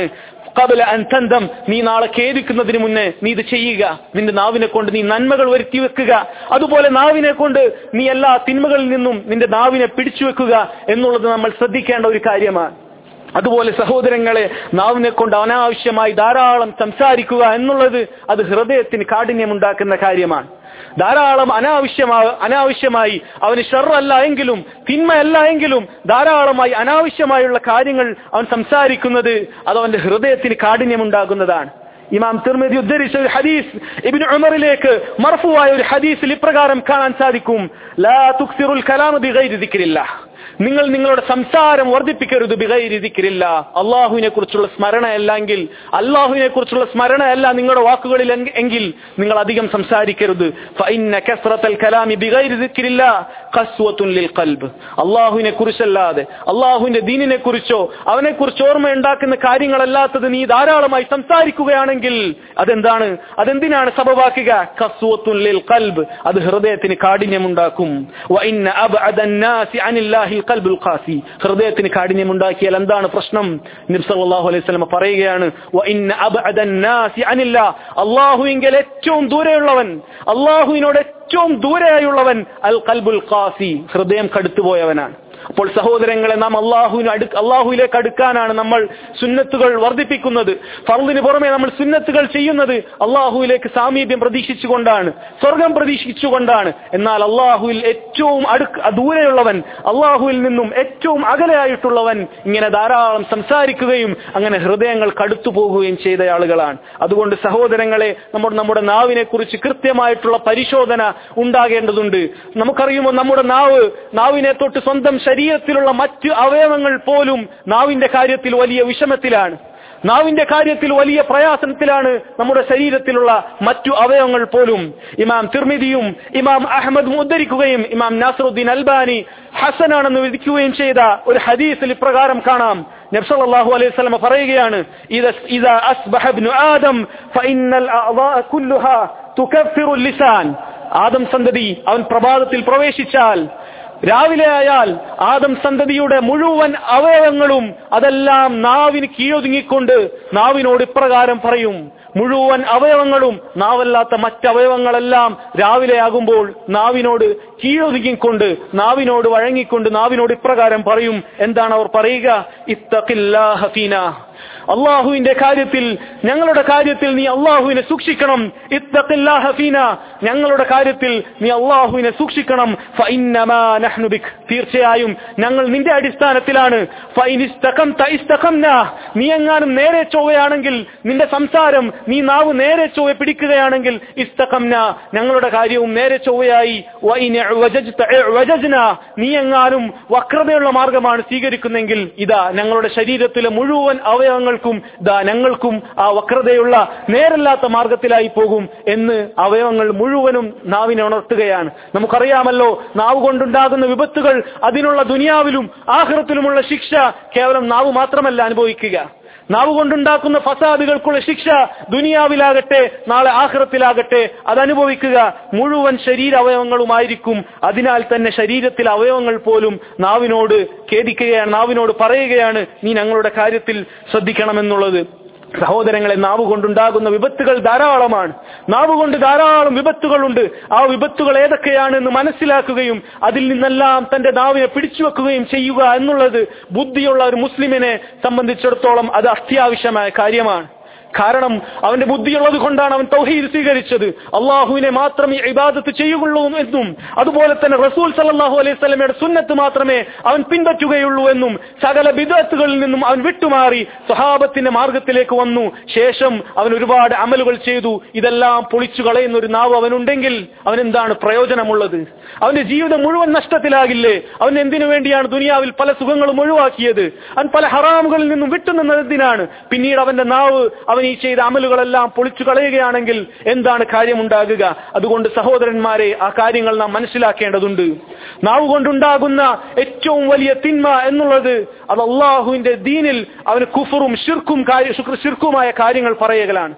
قبل أن تندم നീ നാളെ ഖേദിക്കുന്നതിന് മുന്നേ നീ ഇത് ചെയ്യുക നിന്റെ നാവിനെ കൊണ്ട് നീ നന്മകൾ വരുത്തി വെക്കുക അതുപോലെ നാവിനെ കൊണ്ട് നീ എല്ലാ തിന്മകളിൽ നിന്നും നിന്റെ നാവിനെ പിടിച്ചു വെക്കുക എന്നുള്ളത് നമ്മൾ ശ്രദ്ധിക്കേണ്ട ഒരു കാര്യമാണ് അതുപോലെ സഹോദരങ്ങളെ നാവിനെ കൊണ്ട് അനാവശ്യമായി ധാരാളം സംസാരിക്കുക എന്നുള്ളത് അത് ഹൃദയത്തിന് കാഠിന്യമുണ്ടാക്കുന്ന കാര്യമാണ് ധാരാളം അനാവശ്യമാ അനാവശ്യമായി അവന് ഷറല്ല എങ്കിലും തിന്മയല്ല എങ്കിലും ധാരാളമായി അനാവശ്യമായുള്ള കാര്യങ്ങൾ അവൻ സംസാരിക്കുന്നത് അത് അവന്റെ ഹൃദയത്തിന് കാഠിന്യമുണ്ടാകുന്നതാണ് ഇമാം തിർമിതി ഉദ്ധരിച്ച ഒരു ഹദീസ് ഇബിൻ ഉമറിലേക്ക് മർഫുവായ ഒരു ഹദീസിൽ ഇപ്രകാരം കാണാൻ സാധിക്കും ലാ തുക്സിറുൽ കലാമ ബിഗൈരി ദിക്രില്ലാഹ് നിങ്ങൾ നിങ്ങളുടെ സംസാരം വർദ്ധിപ്പിക്കരുത് ബിഗൈരിതിക്കില്ല അള്ളാഹുവിനെ കുറിച്ചുള്ള സ്മരണയല്ലെങ്കിൽ അള്ളാഹുവിനെ കുറിച്ചുള്ള സ്മരണയല്ല നിങ്ങളുടെ വാക്കുകളിൽ എങ്ക- എങ്കിൽ നിങ്ങൾ അധികം സംസാരിക്കരുത് ഫഇന്ന കസ്റത്തൽ കലാമി ബിഗൈരിതിക്കില്ല ഖസ്വത്തുൻ ലിൽ ഖൽബ് അള്ളാഹുവിനെ കുറിച്ചല്ലാതെ അള്ളാഹുവിന്റെ ദീനിനെ കുറിച്ചോ അവനെ കുറിച്ച് ഓർമ്മയുണ്ടാക്കുന്ന കാര്യങ്ങളല്ലാത്തത് നീ ധാരാളമായി സംസാരിക്കുകയാണെങ്കിൽ അതെന്താണ് അതെന്തിനാണ് സബവാക്കുക ഖസ്വത്തുൻ ലിൽ ഖൽബ് അത് ഹൃദയത്തിന് കാഠിന്യമുണ്ടാക്കും വഇന്ന അബ്അദ الناس عن الله القلب القاسي ഹൃദയത്തിന് കാഠിന്യമുണ്ടാക്കിയാൽ എന്താണ് പ്രശ്നം നബി സല്ലല്ലാഹു അലൈഹി വസല്ലം പറയുകയാണ് വഇന്ന അബ്അദ الناس عن الله അല്ലാഹുവിങ്കൽ ഏറ്റവും ദൂരെയുള്ളവൻ അല്ലാഹുവിനോട് ഏറ്റവും ദൂരെയായുള്ളവൻ അൽ ഖൽബുൽ ഖാസി ഹൃദയം കടുത്തുപോയവനാണ് അപ്പോൾ സഹോദരങ്ങളെ നാം അള്ളാഹുവിന് അടു അള്ളാഹുവിലേക്ക് അടുക്കാനാണ് നമ്മൾ സുന്നത്തുകൾ വർദ്ധിപ്പിക്കുന്നത് ഫർദിന് പുറമെ നമ്മൾ സുന്നത്തുകൾ ചെയ്യുന്നത് അള്ളാഹുവിലേക്ക് സാമീപ്യം പ്രതീക്ഷിച്ചുകൊണ്ടാണ് സ്വർഗം പ്രതീക്ഷിച്ചുകൊണ്ടാണ് എന്നാൽ അള്ളാഹുവിൽ ഏറ്റവും അടുക്ക് ദൂരെയുള്ളവൻ അള്ളാഹുവിൽ നിന്നും ഏറ്റവും അകലെയായിട്ടുള്ളവൻ ഇങ്ങനെ ധാരാളം സംസാരിക്കുകയും അങ്ങനെ ഹൃദയങ്ങൾ കടുത്തു പോകുകയും ചെയ്ത ആളുകളാണ് അതുകൊണ്ട് സഹോദരങ്ങളെ നമ്മൾ നമ്മുടെ നാവിനെ കുറിച്ച് കൃത്യമായിട്ടുള്ള പരിശോധന ഉണ്ടാകേണ്ടതുണ്ട് നമുക്കറിയുമോ നമ്മുടെ നാവ് നാവിനെ തൊട്ട് സ്വന്തം ശരീരത്തിലുള്ള മറ്റ് അവയവങ്ങൾ പോലും നാവിന്റെ കാര്യത്തിൽ വലിയ വിഷമത്തിലാണ് നാവിന്റെ കാര്യത്തിൽ വലിയ പ്രയാസത്തിലാണ് നമ്മുടെ ശരീരത്തിലുള്ള മറ്റു അവയവങ്ങൾ പോലും ഇമാം തിർമിദിയും ഇമാം അഹമ്മദ് ഉദ്ധരിക്കുകയും ഇമാം നാസറുദ്ദീൻ അൽബാനി ഹസനാണെന്ന് വിധിക്കുകയും ചെയ്ത ഒരു ഹദീസിൽ ഇപ്രകാരം കാണാം നബ്സല്ലാഹു അലൈഹി സ്വലമ പറയുകയാണ് "ഇദ- ഇദാ അസ്ബഹ ഇബ്നു ആദം ഫഇന്നൽ അഅ്ദാഅ കുല്ലുഹാ തുകഫിറു ലിസാൻ ആദം സന്തതി അവൻ പ്രഭാതത്തിൽ പ്രവേശിച്ചാൽ രാവിലെ ആയാൽ ആദം സന്തതിയുടെ മുഴുവൻ അവയവങ്ങളും അതെല്ലാം നാവിന് കീഴൊതുങ്ങിക്കൊണ്ട് നാവിനോട് ഇപ്രകാരം പറയും മുഴുവൻ അവയവങ്ങളും നാവല്ലാത്ത മറ്റവയവങ്ങളെല്ലാം രാവിലെ ആകുമ്പോൾ നാവിനോട് കീഴൊതുങ്ങിക്കൊണ്ട് നാവിനോട് വഴങ്ങിക്കൊണ്ട് നാവിനോട് ഇപ്രകാരം പറയും എന്താണ് അവർ പറയുക ഇത്തഖില്ലാഹ ഫീനാ അള്ളാഹുവിന്റെ കാര്യത്തിൽ ഞങ്ങളുടെ കാര്യത്തിൽ നീ അള്ളാഹുവിനെ സൂക്ഷിക്കണം ഇത്തഖില്ലാഹ ഫീന ഞങ്ങളുടെ കാര്യത്തിൽ നീ അള്ളാഹുവിനെ സൂക്ഷിക്കണം ഫഇന്നമാ നഹ്നു ബിക് തീർച്ചയായും ഞങ്ങൾ നിന്റെ അടിസ്ഥാനത്തിലാണ് ഫഇൻ ഇസ്തഖംത ഇസ്തഖംനാ നീ എങ്ങാനും നേരെ ചൊവ്വയാണെങ്കിൽ നിന്റെ സംസാരം നീ നാവ് നേരെ ചൊവ്വ പിടിക്കുകയാണെങ്കിൽ ഇസ്തഖംന ഞങ്ങളുടെ കാര്യവും നേരെ ചൊവ്വയായി വഇൻ ഇഅ്വജജ്ത ഇഅ്വജജ്ന നീ എങ്ങാനും വക്രതയുള്ള മാർഗമാണ് സ്വീകരിക്കുന്നെങ്കിൽ ഇതാ ഞങ്ങളുടെ ശരീരത്തിലെ മുഴുവൻ അവയവങ്ങൾക്കും ദാ ഞങ്ങൾക്കും ആ വക്രതയുള്ള നേരല്ലാത്ത മാർഗത്തിലായി പോകും എന്ന് അവയവങ്ങൾ മുഴുവനും നാവിനെ ഉണർത്തുകയാണ് നമുക്കറിയാമല്ലോ നാവ് കൊണ്ടുണ്ടാകുന്ന വിപത്തുകൾ അതിനുള്ള ദുനിയാവിലും ആഹ്റത്തിലുമുള്ള ശിക്ഷ കേവലം നാവ് മാത്രമല്ല അനുഭവിക്കുക നാവ് കൊണ്ടുണ്ടാക്കുന്ന ഫസാദുകൾക്കുള്ള ശിക്ഷ ദുനിയാവിലാകട്ടെ നാളെ ആഹ്റത്തിലാകട്ടെ അത് അനുഭവിക്കുക മുഴുവൻ ശരീരാവയവങ്ങളുമായിരിക്കും അതിനാൽ തന്നെ ശരീരത്തിലെ അവയവങ്ങൾ പോലും നാവിനോട് ഖേദിക്കുകയാണ് നാവിനോട് പറയുകയാണ് നീ ഞങ്ങളുടെ കാര്യത്തിൽ ശ്രദ്ധിക്കണമെന്നുള്ളത് സഹോദരങ്ങളെ നാവ് കൊണ്ടുണ്ടാകുന്ന വിപത്തുകൾ ധാരാളമാണ് നാവ് കൊണ്ട് ധാരാളം വിപത്തുകളുണ്ട് ആ വിപത്തുകൾ ഏതൊക്കെയാണെന്ന് മനസ്സിലാക്കുകയും അതിൽ നിന്നെല്ലാം തന്റെ നാവിനെ പിടിച്ചു വെക്കുകയും ചെയ്യുക എന്നുള്ളത് ബുദ്ധിയുള്ള ഒരു മുസ്ലിമിനെ സംബന്ധിച്ചിടത്തോളം അത് അത്യാവശ്യമായ കാര്യമാണ് കാരണം അവന്റെ ബുദ്ധിയുള്ളത് കൊണ്ടാണ് അവൻ തൗഹീദ് സ്വീകരിച്ചത് അള്ളാഹുവിനെ മാത്രമേ ഇബാദത്ത് ചെയ്യുകയുള്ളൂ എന്നും അതുപോലെ തന്നെ റസൂൽ സല്ലല്ലാഹു അലൈഹി സ്വലമയുടെ സുന്നത്ത് മാത്രമേ അവൻ പിൻപറ്റുകയുള്ളൂ എന്നും സകല ബിദത്തുകളിൽ നിന്നും അവൻ വിട്ടുമാറി സ്വഹാബത്തിന്റെ മാർഗത്തിലേക്ക് വന്നു ശേഷം അവൻ ഒരുപാട് അമലുകൾ ചെയ്തു ഇതെല്ലാം പൊളിച്ചു കളയുന്ന ഒരു നാവ് അവനുണ്ടെങ്കിൽ അവൻ എന്താണ് പ്രയോജനമുള്ളത് അവന്റെ ജീവിതം മുഴുവൻ നഷ്ടത്തിലാകില്ലേ അവൻ എന്തിനു വേണ്ടിയാണ് ദുനിയാവിൽ പല സുഖങ്ങളും ഒഴിവാക്കിയത് അവൻ പല ഹറാമുകളിൽ നിന്നും വിട്ടുനിന്നത് എന്തിനാണ് പിന്നീട് അവന്റെ നാവ് അവൻ ഈ ചെയ്ത അമലുകളെല്ലാം പൊളിച്ചു കളയുകയാണെങ്കിൽ എന്താണ് കാര്യമുണ്ടാകുക അതുകൊണ്ട് സഹോദരന്മാരെ ആ കാര്യങ്ങൾ നാം മനസ്സിലാക്കേണ്ടതുണ്ട് നാവ് കൊണ്ടുണ്ടാകുന്ന ഏറ്റവും വലിയ തിന്മ എന്നുള്ളത് അത് അള്ളാഹുവിന്റെ ദീനിൽ അവന് കുഫറും ഷിർക്കും കാര്യ- ഷിർക്കുമായ കാര്യങ്ങൾ പറയുകയാണ്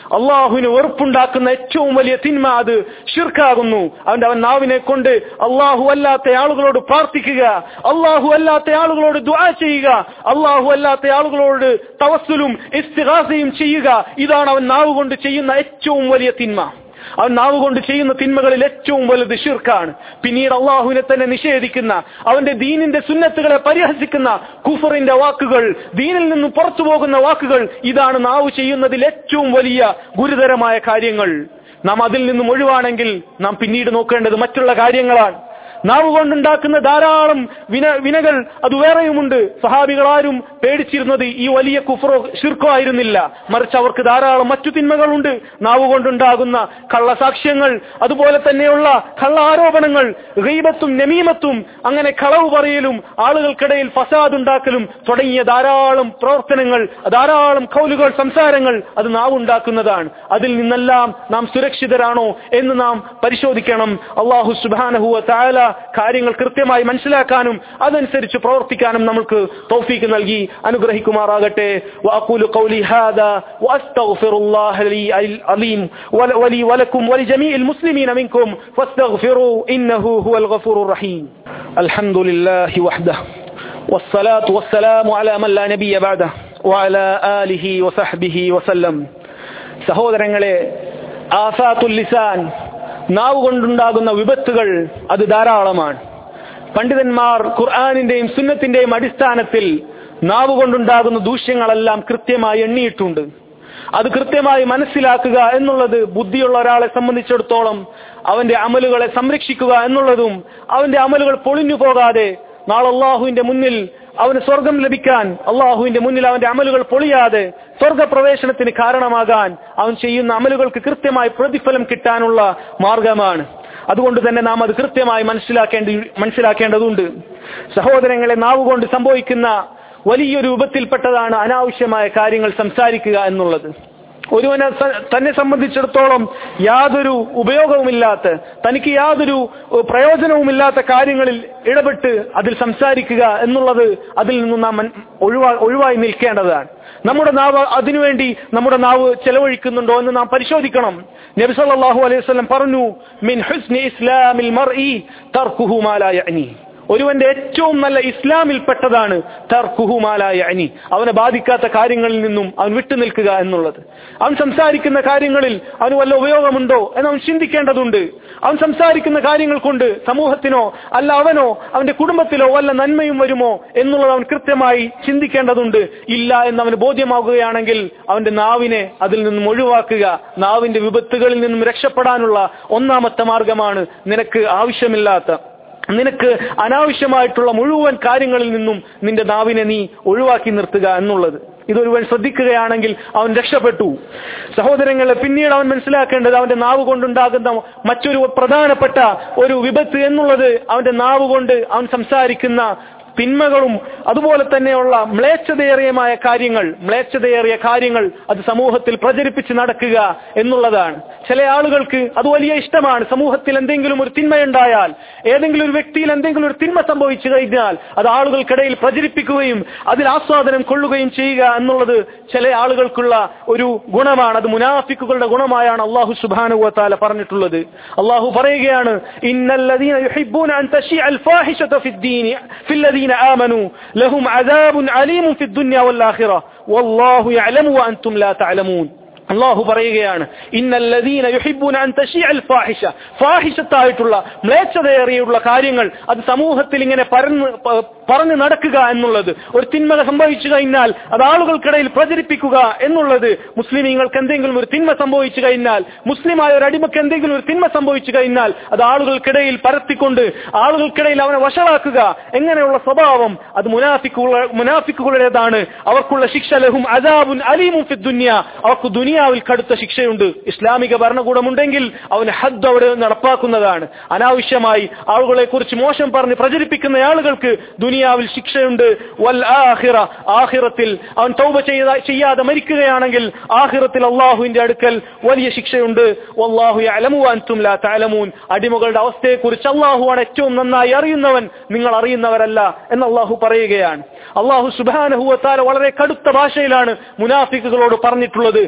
അള്ളാഹുവിന് വെറുപ്പുണ്ടാക്കുന്ന ഏറ്റവും വലിയ തിന്മ അത് ഷിർക്കാകുന്നു അവന്റെ അവൻ നാവിനെ കൊണ്ട് അള്ളാഹു അല്ലാത്ത ആളുകളോട് പ്രാർത്ഥിക്കുക അള്ളാഹു അല്ലാത്ത ആളുകളോട് ദുആ ചെയ്യുക അള്ളാഹു അല്ലാത്ത ആളുകളോട് തവസ്സുലും ഇസ്തിഹാസയും ചെയ്യുക ഇതാണ് അവൻ നാവ് കൊണ്ട് ചെയ്യുന്ന ഏറ്റവും വലിയ തിന്മ അവൻ നാവ് കൊണ്ട് ചെയ്യുന്ന തിന്മകളിൽ ഏറ്റവും വലുത് ഷിർക്കാണ് പിന്നീട് അള്ളാഹുവിനെ തന്നെ നിഷേധിക്കുന്ന അവന്റെ ദീനിന്റെ സുന്നത്തുകളെ പരിഹസിക്കുന്ന കുഫറിന്റെ വാക്കുകൾ ദീനിൽ നിന്നും പുറത്തു പോകുന്ന വാക്കുകൾ ഇതാണ് നാവ് ചെയ്യുന്നതിൽ ഏറ്റവും വലിയ ഗുരുതരമായ കാര്യങ്ങൾ നാം അതിൽ നിന്നും ഒഴിവാണെങ്കിൽ നാം പിന്നീട് നോക്കേണ്ടത് മറ്റുള്ള കാര്യങ്ങളാണ് നാവ് കൊണ്ടുണ്ടാക്കുന്ന ധാരാളം വിന വിനകൾ അത് വേറെയുമുണ്ട് സഹാബികൾ ആരും പേടിച്ചിരുന്നത് ഈ വലിയ കുഫറോ ഷിർക്കോ ആയിരുന്നില്ല മറിച്ച് അവർക്ക് ധാരാളം മറ്റു തിന്മകളുണ്ട് നാവ് കൊണ്ടുണ്ടാകുന്ന കള്ളസാക്ഷ്യങ്ങൾ അതുപോലെ തന്നെയുള്ള കള്ള ആരോപണങ്ങൾ ഗീബത്തും നമീമത്തും അങ്ങനെ കളവ് പറയലും ആളുകൾക്കിടയിൽ ഫസാദ് ഉണ്ടാക്കലും തുടങ്ങിയ ധാരാളം പ്രവർത്തനങ്ങൾ ധാരാളം കൗലുകൾ സംസാരങ്ങൾ അത് നാവ് ഉണ്ടാക്കുന്നതാണ് അതിൽ നിന്നെല്ലാം നാം സുരക്ഷിതരാണോ എന്ന് നാം പരിശോധിക്കണം അള്ളാഹു സുബാനഹുവ താല കാര്യങ്ങൾ കൃത്യമായി മനസ്സിലാക്കാനും അതനുസരിച്ച് പ്രവർത്തിക്കാനും നമുക്ക് തൗഫീക്ക് നൽകി അനുഗ്രഹിക്കുമാറാകട്ടെ وأقول قولي هذا وأستغفر الله لي العليم ولي ولكم ولجميع المسلمين منكم فاستغفروا إنه هو الغفور الرحيم الحمد لله وحده والصلاة والسلام على من لا نبي بعده وعلى آله وصحبه وسلم സഹോദരങ്ങളെ ആസാത്തുൽ ലിസാൻ നാവ് കൊണ്ടുണ്ടാകുന്ന വിപത്തുകൾ അത് ധാരാളമാണ് പണ്ഡിതന്മാർ ഖുർആാനിന്റെയും സുന്നത്തിന്റെയും അടിസ്ഥാനത്തിൽ നാവ് കൊണ്ടുണ്ടാകുന്ന ദൂഷ്യങ്ങളെല്ലാം കൃത്യമായി എണ്ണിയിട്ടുണ്ട് അത് കൃത്യമായി മനസ്സിലാക്കുക എന്നുള്ളത് ബുദ്ധിയുള്ള ഒരാളെ സംബന്ധിച്ചിടത്തോളം അവന്റെ അമലുകളെ സംരക്ഷിക്കുക എന്നുള്ളതും അവന്റെ അമലുകൾ പൊളിഞ്ഞു പോകാതെ നാളെ അള്ളാഹുവിന്റെ മുന്നിൽ അവന് സ്വർഗം ലഭിക്കാൻ അള്ളാഹുവിന്റെ മുന്നിൽ അവന്റെ അമലുകൾ പൊളിയാതെ സ്വർഗപ്രവേശനത്തിന് കാരണമാകാൻ അവൻ ചെയ്യുന്ന അമലുകൾക്ക് കൃത്യമായി പ്രതിഫലം കിട്ടാനുള്ള മാർഗമാണ് അതുകൊണ്ട് തന്നെ നാം അത് കൃത്യമായി മനസ്സിലാക്കേണ്ടി മനസ്സിലാക്കേണ്ടതുണ്ട് സഹോദരങ്ങളെ നാവുകൊണ്ട് സംഭവിക്കുന്ന വലിയൊരു രൂപത്തിൽപ്പെട്ടതാണ് അനാവശ്യമായ കാര്യങ്ങൾ സംസാരിക്കുക എന്നുള്ളത് ഒരുവനെ തന്നെ സംബന്ധിച്ചിടത്തോളം യാതൊരു ഉപയോഗവുമില്ലാത്ത തനിക്ക് യാതൊരു പ്രയോജനവുമില്ലാത്ത കാര്യങ്ങളിൽ ഇടപെട്ട് അതിൽ സംസാരിക്കുക എന്നുള്ളത് അതിൽ നിന്നും നാം ഒഴിവാ ഒഴിവായി നിൽക്കേണ്ടതാണ് നമ്മുടെ നാവ് അതിനുവേണ്ടി നമ്മുടെ നാവ് ചെലവഴിക്കുന്നുണ്ടോ എന്ന് നാം പരിശോധിക്കണം നബി സല്ലല്ലാഹു അലൈഹി വസല്ലം പറഞ്ഞു മിൻ ഹുസ്നി ഇസ്ലാമിൽ മർഇ തർക്കുഹു മാ ലാ യഅനി ഒരുവന്റെ ഏറ്റവും നല്ല ഇസ്ലാമിൽപ്പെട്ടതാണ് തർക്കുഹുമാലായ അനി അവനെ ബാധിക്കാത്ത കാര്യങ്ങളിൽ നിന്നും അവൻ വിട്ടുനിൽക്കുക എന്നുള്ളത് അവൻ സംസാരിക്കുന്ന കാര്യങ്ങളിൽ അവന് വല്ല ഉപയോഗമുണ്ടോ എന്ന് അവൻ ചിന്തിക്കേണ്ടതുണ്ട് അവൻ സംസാരിക്കുന്ന കാര്യങ്ങൾ കൊണ്ട് സമൂഹത്തിനോ അല്ല അവനോ അവന്റെ കുടുംബത്തിലോ വല്ല നന്മയും വരുമോ എന്നുള്ളത് അവൻ കൃത്യമായി ചിന്തിക്കേണ്ടതുണ്ട് ഇല്ല എന്ന് അവന് ബോധ്യമാകുകയാണെങ്കിൽ അവന്റെ നാവിനെ അതിൽ നിന്നും ഒഴിവാക്കുക നാവിന്റെ വിപത്തുകളിൽ നിന്നും രക്ഷപ്പെടാനുള്ള ഒന്നാമത്തെ മാർഗമാണ് നിനക്ക് ആവശ്യമില്ലാത്ത നിനക്ക് അനാവശ്യമായിട്ടുള്ള മുഴുവൻ കാര്യങ്ങളിൽ നിന്നും നിന്റെ നാവിനെ നീ ഒഴിവാക്കി നിർത്തുക എന്നുള്ളത് ഇതൊരുവൻ ശ്രദ്ധിക്കുകയാണെങ്കിൽ അവൻ രക്ഷപ്പെട്ടു സഹോദരങ്ങളെ പിന്നീട് അവൻ മനസ്സിലാക്കേണ്ടത് അവന്റെ നാവ് കൊണ്ടുണ്ടാകുന്ന മറ്റൊരു പ്രധാനപ്പെട്ട ഒരു വിപത്ത് എന്നുള്ളത് അവന്റെ നാവ് കൊണ്ട് അവൻ സംസാരിക്കുന്ന തിന്മകളും അതുപോലെ തന്നെയുള്ള മ്ലേച്ഛതയേറിയമായ കാര്യങ്ങൾ മ്ലേച്ഛതയേറിയ കാര്യങ്ങൾ അത് സമൂഹത്തിൽ പ്രചരിപ്പിച്ച് നടക്കുക എന്നുള്ളതാണ് ചില ആളുകൾക്ക് അത് വലിയ ഇഷ്ടമാണ് സമൂഹത്തിൽ എന്തെങ്കിലും ഒരു തിന്മയുണ്ടായാൽ ഏതെങ്കിലും ഒരു വ്യക്തിയിൽ എന്തെങ്കിലും ഒരു തിന്മ സംഭവിച്ചു കഴിഞ്ഞാൽ അത് ആളുകൾക്കിടയിൽ പ്രചരിപ്പിക്കുകയും അതിൽ ആസ്വാദനം കൊള്ളുകയും ചെയ്യുക എന്നുള്ളത് ചില ആളുകൾക്കുള്ള ഒരു ഗുണമാണ് അത് മുനാഫിക്കുകളുടെ ഗുണമായാണ് അള്ളാഹു സുബാനുവത്താല പറഞ്ഞിട്ടുള്ളത് അള്ളാഹു പറയുകയാണ് ഇന്നല്ലദീന യുഹിബ്ബൂന അൻ തശിഅ അൽ ഫാഹിഷത ഫിദ്ദീനി ഫില്ലദീന آمنوا لهم عذاب عليم في الدنيا والآخرة والله يعلم وأنتم لا تعلمون അള്ളാഹു പറയുകയാണ് ഇന്നല്ലദീന യുഹിബ്ബൂന അൻ തശീഅൽ ഫാഹിഷ ഫാഹിഷത്തായിട്ടുള്ള മ്ലേച്ഛതയേറിയുള്ള കാര്യങ്ങൾ അത് സമൂഹത്തിൽ ഇങ്ങനെ പരന്ന് പറഞ്ഞു നടക്കുക എന്നുള്ളത് ഒരു തിന്മ സംഭവിച്ചു കഴിഞ്ഞാൽ അത് ആളുകൾക്കിടയിൽ പ്രചരിപ്പിക്കുക എന്നുള്ളത് മുസ്ലിമീങ്ങൾക്ക് എന്തെങ്കിലും ഒരു തിന്മ സംഭവിച്ചു കഴിഞ്ഞാൽ മുസ്ലിമായ ഒരു അടിമക്ക് എന്തെങ്കിലും ഒരു തിന്മ സംഭവിച്ചു കഴിഞ്ഞാൽ അത് ആളുകൾക്കിടയിൽ പരത്തിക്കൊണ്ട് ആളുകൾക്കിടയിൽ അവനെ വഷളാക്കുക എങ്ങനെയുള്ള സ്വഭാവം അത് മുനാഫിക്കുള്ള മുനാഫിക്കുകളുടേതാണ് അവർക്കുള്ള ശിക്ഷ ലഹും അദാബുൻ അലീമും ഫി ദുനിയ അവർക്ക് ദുനിയാവിൽ കടുത്ത ശിക്ഷയുണ്ട് ഇസ്ലാമിക ഭരണകൂടമുണ്ടെങ്കിൽ അവന് ഹദ് അവിടെ നടപ്പാക്കുന്നതാണ് അനാവശ്യമായി ആളുകളെ കുറിച്ച് മോശം പറഞ്ഞ് പ്രചരിപ്പിക്കുന്ന ആളുകൾക്ക് ദുനിയാവിൽ ശിക്ഷയുണ്ട് വൽ ആഹിറ ആഹിറത്തിൽ അവൻ തൗബ ചെയ്ത ചെയ്യാതെ മരിക്കുകയാണെങ്കിൽ ആഹിറത്തിൽ അള്ളാഹുവിന്റെ അടുക്കൽ വലിയ ശിക്ഷയുണ്ട് വല്ലാഹു യഅലമു അൻതും ലാ തഅലമൂൻ അടിമകളുടെ അവസ്ഥയെക്കുറിച്ച് അള്ളാഹുവാണ് ഏറ്റവും നന്നായി അറിയുന്നവൻ നിങ്ങൾ അറിയുന്നവരല്ല എന്ന് അള്ളാഹു പറയുകയാണ് അള്ളാഹു സുബാനഹുവത്താല വളരെ കടുത്ത ഭാഷയിലാണ് മുനാഫിക്കുകളോട് പറഞ്ഞിട്ടുള്ളത് അവർ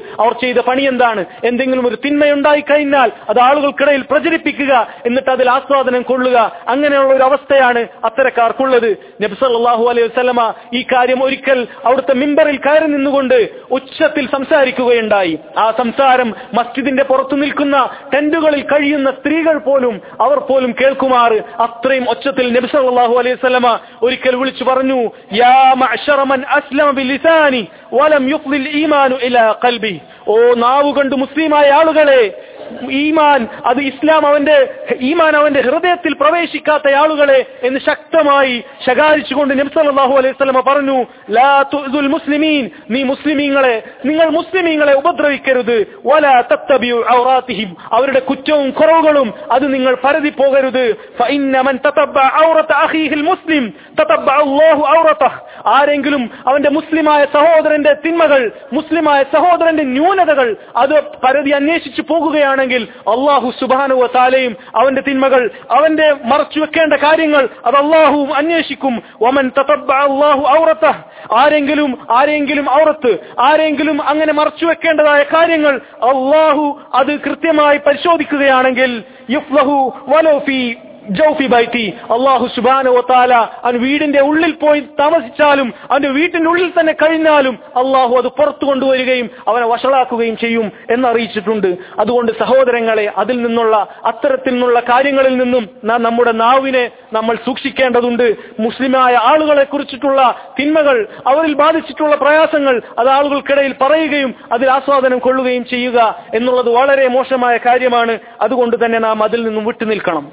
ചെയ്ത പണി എന്താണ് എന്തെങ്കിലും ഒരു തിന്മയുണ്ടായി കഴിഞ്ഞാൽ അത് ആളുകൾക്കിടയിൽ പ്രചരിപ്പിക്കുക എന്നിട്ട് അതിൽ ആസ്വാദനം കൊള്ളുക അങ്ങനെയുള്ള ഒരു അവസ്ഥയാണ് അത്തരക്കാർക്കുള്ളത് നബ്സല്ലാഹു അലൈഹി വസ്ലമ ഈ കാര്യം ഒരിക്കൽ അവിടുത്തെ മിമ്പറിൽ കയറി നിന്നുകൊണ്ട് ഉച്ചത്തിൽ സംസാരിക്കുകയുണ്ടായി ആ സംസാരം മസ്ജിദിന്റെ പുറത്തു നിൽക്കുന്ന ടെന്റുകളിൽ കഴിയുന്ന സ്ത്രീകൾ പോലും അവർ പോലും കേൾക്കുമാറ് അത്രയും ഒച്ചത്തിൽ നബി സല്ലല്ലാഹു അലൈഹി വസല്ലമ ഒരിക്കൽ വിളിച്ചു പറഞ്ഞു യാ മഅ്ശറ മൻ അസ്ലമ ബിലിസാനി വലം യുഖ്ലിൽ ഈമാനു ഇലാ ഖൽബി ഓ നാവ് കൊണ്ട് മുസ്ലിമായ ആളുകളെ ഈമാൻ അത് ഇസ്ലാം അവന്റെ ഈമാൻ അവന്റെ ഹൃദയത്തിൽ പ്രവേശിക്കാത്ത ആളുകളെ എന്ന് ശക്തമായി ശകാരിച്ചുകൊണ്ട് നബ്സല്ലാഹു അലൈഹി സ്വലമ പറഞ്ഞു ലാ തുഅ്ദുൽ മുസ്ലിമീൻ നീ മുസ്ലിമീങ്ങളെ നിങ്ങൾ മുസ്ലിമീങ്ങളെ ഉപദ്രവിക്കരുത് വല തത്തബിയു ഔറാത്തിഹിം അവരുടെ കുറ്റവും കുറവുകളും അത് നിങ്ങൾ പരതി പോകരുത് ഫഇന്ന മൻ തതബ്ബഅ ഔറത അഖീഹിൽ മുസ്ലിം തതബ്ബഅ അല്ലാഹു ഔറതഹ് ആരെങ്കിലും അവന്റെ മുസ്ലിമായ സഹോദരന്റെ തിന്മകൾ മുസ്ലിമായ സഹോദരന്റെ ന്യൂനതകൾ അത് പരതി അന്വേഷിച്ചു പോകുകയാണെങ്കിൽ അള്ളാഹു സുബാനുവ താലയും അവന്റെ തിന്മകൾ അവന്റെ മറച്ചു വെക്കേണ്ട കാര്യങ്ങൾ അത് അള്ളാഹുവും അന്വേഷിക്കും ഒമൻ അള്ളാഹു ഔറത്ത ആരെങ്കിലും ആരെങ്കിലും ഔറത്ത് ആരെങ്കിലും അങ്ങനെ മറച്ചു വെക്കേണ്ടതായ കാര്യങ്ങൾ അള്ളാഹു അത് കൃത്യമായി പരിശോധിക്കുകയാണെങ്കിൽ യുഫ്ലഹു വലോഫി ജൗഫി ബൈത്തി അള്ളാഹു സുബാന ഒത്താല അവൻ വീടിന്റെ ഉള്ളിൽ പോയി താമസിച്ചാലും അവന്റെ വീട്ടിന്റെ ഉള്ളിൽ തന്നെ കഴിഞ്ഞാലും അള്ളാഹു അത് പുറത്തു കൊണ്ടുവരികയും അവനെ വഷളാക്കുകയും ചെയ്യും എന്നറിയിച്ചിട്ടുണ്ട് അതുകൊണ്ട് സഹോദരങ്ങളെ അതിൽ നിന്നുള്ള അത്തരത്തിൽ നിന്നുള്ള കാര്യങ്ങളിൽ നിന്നും നാം നമ്മുടെ നാവിനെ നമ്മൾ സൂക്ഷിക്കേണ്ടതുണ്ട് മുസ്ലിമായ ആളുകളെ കുറിച്ചിട്ടുള്ള തിന്മകൾ അവരിൽ ബാധിച്ചിട്ടുള്ള പ്രയാസങ്ങൾ അത് ആളുകൾക്കിടയിൽ പറയുകയും അതിൽ ആസ്വാദനം കൊള്ളുകയും ചെയ്യുക എന്നുള്ളത് വളരെ മോശമായ കാര്യമാണ് അതുകൊണ്ട് തന്നെ നാം അതിൽ നിന്നും വിട്ടുനിൽക്കണം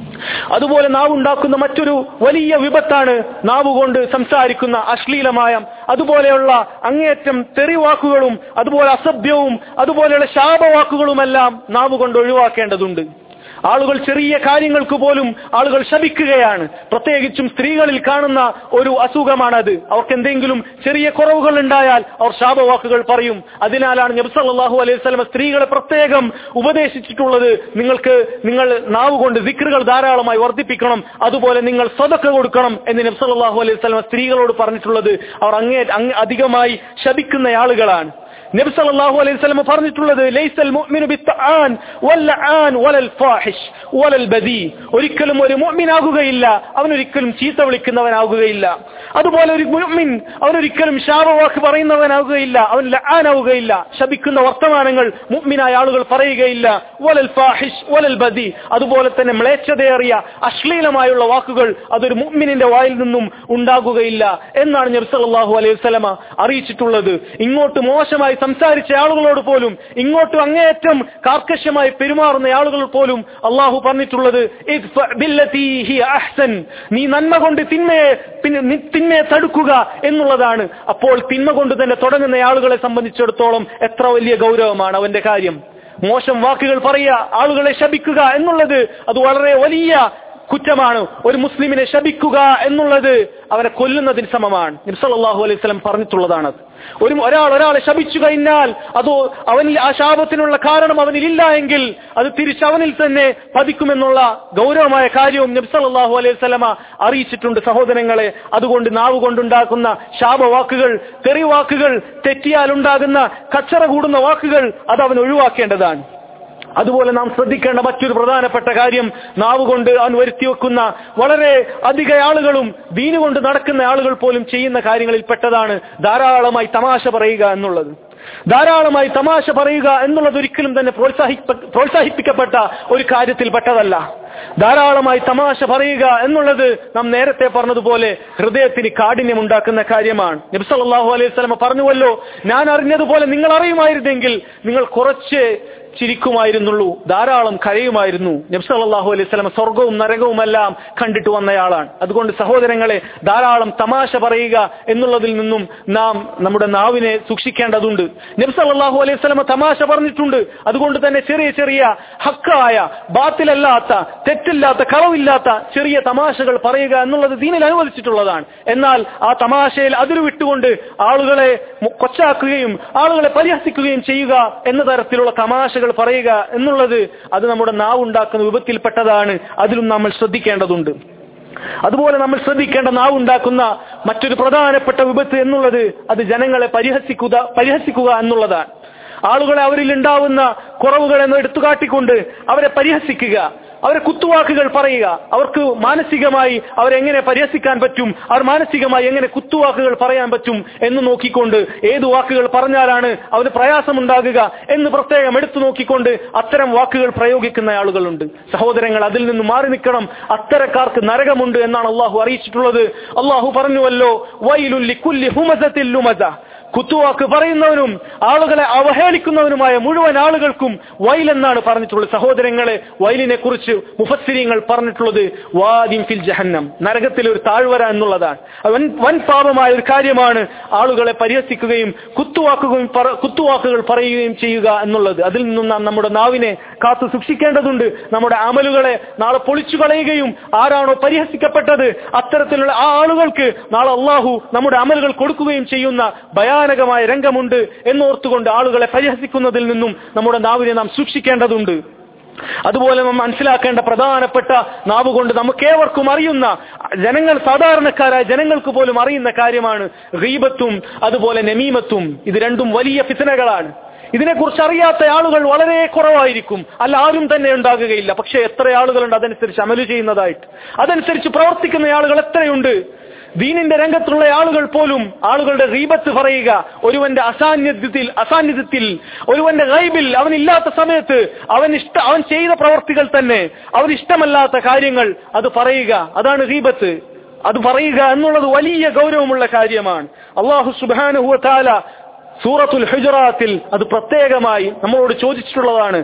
അതുപോലെ നാവ് ഉണ്ടാക്കുന്ന മറ്റൊരു വലിയ വിപത്താണ് നാവ് കൊണ്ട് സംസാരിക്കുന്ന അശ്ലീലമായ അതുപോലെയുള്ള അങ്ങേയറ്റം തെറിവാക്കുകളും അതുപോലെ അസഭ്യവും അതുപോലെയുള്ള ശാപവാക്കുകളുമെല്ലാം നാവ് കൊണ്ട് ഒഴിവാക്കേണ്ടതുണ്ട് ആളുകൾ ചെറിയ കാര്യങ്ങൾക്ക് പോലും ആളുകൾ ശപിക്കുകയാണ് പ്രത്യേകിച്ചും സ്ത്രീകളിൽ കാണുന്ന ഒരു അസുഖമാണത് അവർക്ക് എന്തെങ്കിലും ചെറിയ കുറവുകൾ ഉണ്ടായാൽ അവർ ശാപവാക്കുകൾ പറയും അതിനാലാണ് നബ്സല്ലാഹു അലൈഹി സ്വലമ സ്ത്രീകളെ പ്രത്യേകം ഉപദേശിച്ചിട്ടുള്ളത് നിങ്ങൾക്ക് നിങ്ങൾ നാവ് കൊണ്ട് വിക്രുകൾ ധാരാളമായി വർദ്ധിപ്പിക്കണം അതുപോലെ നിങ്ങൾ സ്വതക്ക കൊടുക്കണം എന്ന് നബ്സല്ലാഹു അലൈഹി സ്വലമ സ്ത്രീകളോട് പറഞ്ഞിട്ടുള്ളത് അവർ അങ്ങേ അങ്ങ് അധികമായി ശപിക്കുന്ന ആളുകളാണ് നബി സല്ലല്ലാഹു അലൈഹി വസല്ലം പറഞ്ഞിട്ടുള്ളത് ലൈസൽ മുഅ്മിനു ബിത്തആൻ വല്ലആൻ വലൽ ഫാഹിഷ് വലൽ ബദി ഒരിക്കലും ഒരു മുഅ്മിനാകുകയില്ല അവൻ ഒരിക്കലും ചീത്ത വിളിക്കുന്നവനാകുകയില്ല അതുപോലെ ഒരു മുഅ്മിൻ അവൻ ഒരിക്കലും ശാപവാക്ക് പറയുന്നവനാകുകയില്ല അവൻ ലആനാവുകയില്ല ശപിക്കുന്ന വർത്തമാനങ്ങൾ മുഅ്മിനായ ആളുകൾ പറയുകയില്ല വലൽ ഫാഹിഷ് വലൽ ബദി അതുപോലെ തന്നെ മ്ലേച്ഛതയേറിയ അശ്ലീലമായുള്ള വാക്കുകൾ അതൊരു മുഅ്മിനിന്റെ വായിൽ നിന്നും ഉണ്ടാകുകയില്ല എന്നാണ് നബി സല്ലല്ലാഹു അലൈഹി വസല്ലമ അറിയിച്ചിട്ടുള്ളത് ഇങ്ങോട്ട് മോശമായി സംസാരിച്ച ആളുകളോട് പോലും ഇങ്ങോട്ട് അങ്ങേയറ്റം കാർക്കശ്യമായി പെരുമാറുന്ന ആളുകൾ പോലും അള്ളാഹു പറഞ്ഞിട്ടുള്ളത് ഇദ്ഫ ബില്ലതീ ഹിയ അഹ്സൻ നീ നന്മ കൊണ്ട് തിന്മയെ പിന്നെ നി- തിന്മയെ തടുക്കുക എന്നുള്ളതാണ് അപ്പോൾ തിന്മ കൊണ്ട് തന്നെ തുടങ്ങുന്ന ആളുകളെ സംബന്ധിച്ചിടത്തോളം എത്ര വലിയ ഗൗരവമാണ് അവന്റെ കാര്യം മോശം വാക്കുകൾ പറയുക ആളുകളെ ശപിക്കുക എന്നുള്ളത് അത് വളരെ വലിയ കുറ്റമാണ് ഒരു മുസ്ലിമിനെ ശപിക്കുക എന്നുള്ളത് അവനെ കൊല്ലുന്നതിന് സമമാണ് നിബ്സല്ലാഹു അലൈഹി സ്വലം പറഞ്ഞിട്ടുള്ളതാണത് ഒരു ഒരാൾ ഒരാളെ ശപിച്ചു കഴിഞ്ഞാൽ അതോ അവനിൽ ആ ശാപത്തിനുള്ള കാരണം അവനിൽ ഇല്ല എങ്കിൽ അത് തിരിച്ച് അവനിൽ തന്നെ പതിക്കുമെന്നുള്ള ഗൗരവമായ കാര്യവും നബ്സല്ലാഹു അലൈഹി സ്വലമ അറിയിച്ചിട്ടുണ്ട് സഹോദരങ്ങളെ അതുകൊണ്ട് നാവ് കൊണ്ടുണ്ടാക്കുന്ന ശാപവാക്കുകൾ തെറിവാക്കുകൾ തെറ്റിയാൽ ഉണ്ടാകുന്ന കച്ചറ കൂടുന്ന വാക്കുകൾ അത് അവൻ ഒഴിവാക്കേണ്ടതാണ് അതുപോലെ നാം ശ്രദ്ധിക്കേണ്ട മറ്റൊരു പ്രധാനപ്പെട്ട കാര്യം നാവ് കൊണ്ട് അവൻ വരുത്തി വെക്കുന്ന വളരെ അധിക ആളുകളും ദീന് കൊണ്ട് നടക്കുന്ന ആളുകൾ പോലും ചെയ്യുന്ന കാര്യങ്ങളിൽ പെട്ടതാണ് ധാരാളമായി തമാശ പറയുക എന്നുള്ളത് ധാരാളമായി തമാശ പറയുക എന്നുള്ളത് ഒരിക്കലും തന്നെ പ്രോത്സാഹിപ്പ പ്രോത്സാഹിപ്പിക്കപ്പെട്ട ഒരു കാര്യത്തിൽ പെട്ടതല്ല ധാരാളമായി തമാശ പറയുക എന്നുള്ളത് നാം നേരത്തെ പറഞ്ഞതുപോലെ ഹൃദയത്തിന് കാഠിന്യം ഉണ്ടാക്കുന്ന കാര്യമാണ് നബ്സല്ലാഹു അലൈഹി സ്വലമ പറഞ്ഞുവല്ലോ ഞാൻ അറിഞ്ഞതുപോലെ നിങ്ങൾ അറിയുമായിരുന്നെങ്കിൽ നിങ്ങൾ കുറച്ച് ചിരിക്കുമായിരുന്നുള്ളൂ ധാരാളം കരയുമായിരുന്നു നബ്സല്ലാഹു അലൈഹി സ്വലമ സ്വർഗവും നരകവുമെല്ലാം കണ്ടിട്ട് വന്നയാളാണ് അതുകൊണ്ട് സഹോദരങ്ങളെ ധാരാളം തമാശ പറയുക എന്നുള്ളതിൽ നിന്നും നാം നമ്മുടെ നാവിനെ സൂക്ഷിക്കേണ്ടതുണ്ട് നബ്സല്ലാഹു അലൈഹി സ്വലമ തമാശ പറഞ്ഞിട്ടുണ്ട് അതുകൊണ്ട് തന്നെ ചെറിയ ചെറിയ ഹക്കായ ബാത്തിലല്ലാത്ത തെറ്റില്ലാത്ത കളവില്ലാത്ത ചെറിയ തമാശകൾ പറയുക എന്നുള്ളത് ദീനിൽ അനുവദിച്ചിട്ടുള്ളതാണ് എന്നാൽ ആ തമാശയിൽ അതിരു വിട്ടുകൊണ്ട് ആളുകളെ മു- കൊച്ചാക്കുകയും ആളുകളെ പരിഹസിക്കുകയും ചെയ്യുക എന്ന തരത്തിലുള്ള തമാശകൾ പറയുക എന്നുള്ളത് അത് നമ്മുടെ നാവുണ്ടാക്കുന്ന വിപത്തിൽപ്പെട്ടതാണ് അതിലും നമ്മൾ ശ്രദ്ധിക്കേണ്ടതുണ്ട് അതുപോലെ നമ്മൾ ശ്രദ്ധിക്കേണ്ട നാവുണ്ടാക്കുന്ന മറ്റൊരു പ്രധാനപ്പെട്ട വിപത്ത് എന്നുള്ളത് അത് ജനങ്ങളെ പരിഹസിക്കുക പരിഹസിക്കുക എന്നുള്ളതാണ് ആളുകളെ അവരിൽ ഉണ്ടാവുന്ന കുറവുകൾ എന്ന് എടുത്തുകാട്ടിക്കൊണ്ട് അവരെ പരിഹസിക്കുക അവരെ കുത്തുവാക്കുകൾ പറയുക അവർക്ക് മാനസികമായി അവരെങ്ങനെ പരിഹസിക്കാൻ പറ്റും അവർ മാനസികമായി എങ്ങനെ കുത്തുവാക്കുകൾ പറയാൻ പറ്റും എന്ന് നോക്കിക്കൊണ്ട് ഏത് വാക്കുകൾ പറഞ്ഞാലാണ് അവന് പ്രയാസമുണ്ടാകുക എന്ന് പ്രത്യേകം എടുത്തു നോക്കിക്കൊണ്ട് അത്തരം വാക്കുകൾ പ്രയോഗിക്കുന്ന ആളുകളുണ്ട് സഹോദരങ്ങൾ അതിൽ നിന്ന് മാറി നിൽക്കണം അത്തരക്കാർക്ക് നരകമുണ്ട് എന്നാണ് അള്ളാഹു അറിയിച്ചിട്ടുള്ളത് അള്ളാഹു പറഞ്ഞുവല്ലോ വൈലുല്ലി കുല്ലി ഹുമസത്തിൽ ലുമസ കുത്തുവാക്ക് പറയുന്നവനും ആളുകളെ അവഹേളിക്കുന്നവനുമായ മുഴുവൻ ആളുകൾക്കും വൈലെന്നാണ് പറഞ്ഞിട്ടുള്ളത് സഹോദരങ്ങളെ വൈലിനെ കുറിച്ച് മുഫസ്സിരിങ്ങൾ പറഞ്ഞിട്ടുള്ളത് വാദിം ഫിൽ ജഹന്നം നരകത്തിൽ ഒരു താഴ്വര എന്നുള്ളതാണ് വൻ വൻ പാപമായ ഒരു കാര്യമാണ് ആളുകളെ പരിഹസിക്കുകയും കുത്തുവാക്കുകയും പറ- കുത്തുവാക്കുകൾ പറയുകയും ചെയ്യുക എന്നുള്ളത് അതിൽ നിന്നും നാം നമ്മുടെ നാവിനെ കാത്തു സൂക്ഷിക്കേണ്ടതുണ്ട് നമ്മുടെ അമലുകളെ നാളെ പൊളിച്ചു കളയുകയും ആരാണോ പരിഹസിക്കപ്പെട്ടത് അത്തരത്തിലുള്ള ആ ആളുകൾക്ക് നാളെ അള്ളാഹു നമ്മുടെ അമലുകൾ കൊടുക്കുകയും ചെയ്യുന്ന ഭയാനകമായ രംഗമുണ്ട് എന്നോർത്തുകൊണ്ട് ആളുകളെ പരിഹസിക്കുന്നതിൽ നിന്നും നമ്മുടെ നാവിനെ നാം സൂക്ഷിക്കേണ്ടതുണ്ട് അതുപോലെ നാം മനസ്സിലാക്കേണ്ട പ്രധാനപ്പെട്ട നാവ് കൊണ്ട് നമുക്കേവർക്കും അറിയുന്ന ജനങ്ങൾ സാധാരണക്കാരായ ജനങ്ങൾക്ക് പോലും അറിയുന്ന കാര്യമാണ് ഗീബത്തും അതുപോലെ നമീമത്തും ഇത് രണ്ടും വലിയ ഫിത്തനകളാണ് ഇതിനെക്കുറിച്ച് അറിയാത്ത ആളുകൾ വളരെ കുറവായിരിക്കും അല്ല ആരും തന്നെ ഉണ്ടാകുകയില്ല പക്ഷെ എത്ര ആളുകളുണ്ട് അതനുസരിച്ച് അമല് ചെയ്യുന്നതായിട്ട് അതനുസരിച്ച് പ്രവർത്തിക്കുന്ന ആളുകൾ എത്രയുണ്ട് ദീനിന്റെ രംഗത്തുള്ള ആളുകൾ പോലും ആളുകളുടെ റീബത്ത് പറയുക ഒരുവന്റെ അസാന്നിധ്യത്തിൽ അസാന്നിധ്യത്തിൽ ഒരുവന്റെ ഗൈബിൽ അവൻ ഇല്ലാത്ത സമയത്ത് അവൻ ഇഷ്ട അവൻ ചെയ്ത പ്രവർത്തികൾ തന്നെ അവൻ ഇഷ്ടമല്ലാത്ത കാര്യങ്ങൾ അത് പറയുക അതാണ് റീബത്ത് അത് പറയുക എന്നുള്ളത് വലിയ ഗൗരവമുള്ള കാര്യമാണ് അള്ളാഹു സുബാനുഹുവ താല സൂറത്തുൽ ഹുജറാത്തിൽ അത് പ്രത്യേകമായി നമ്മളോട് ചോദിച്ചിട്ടുള്ളതാണ്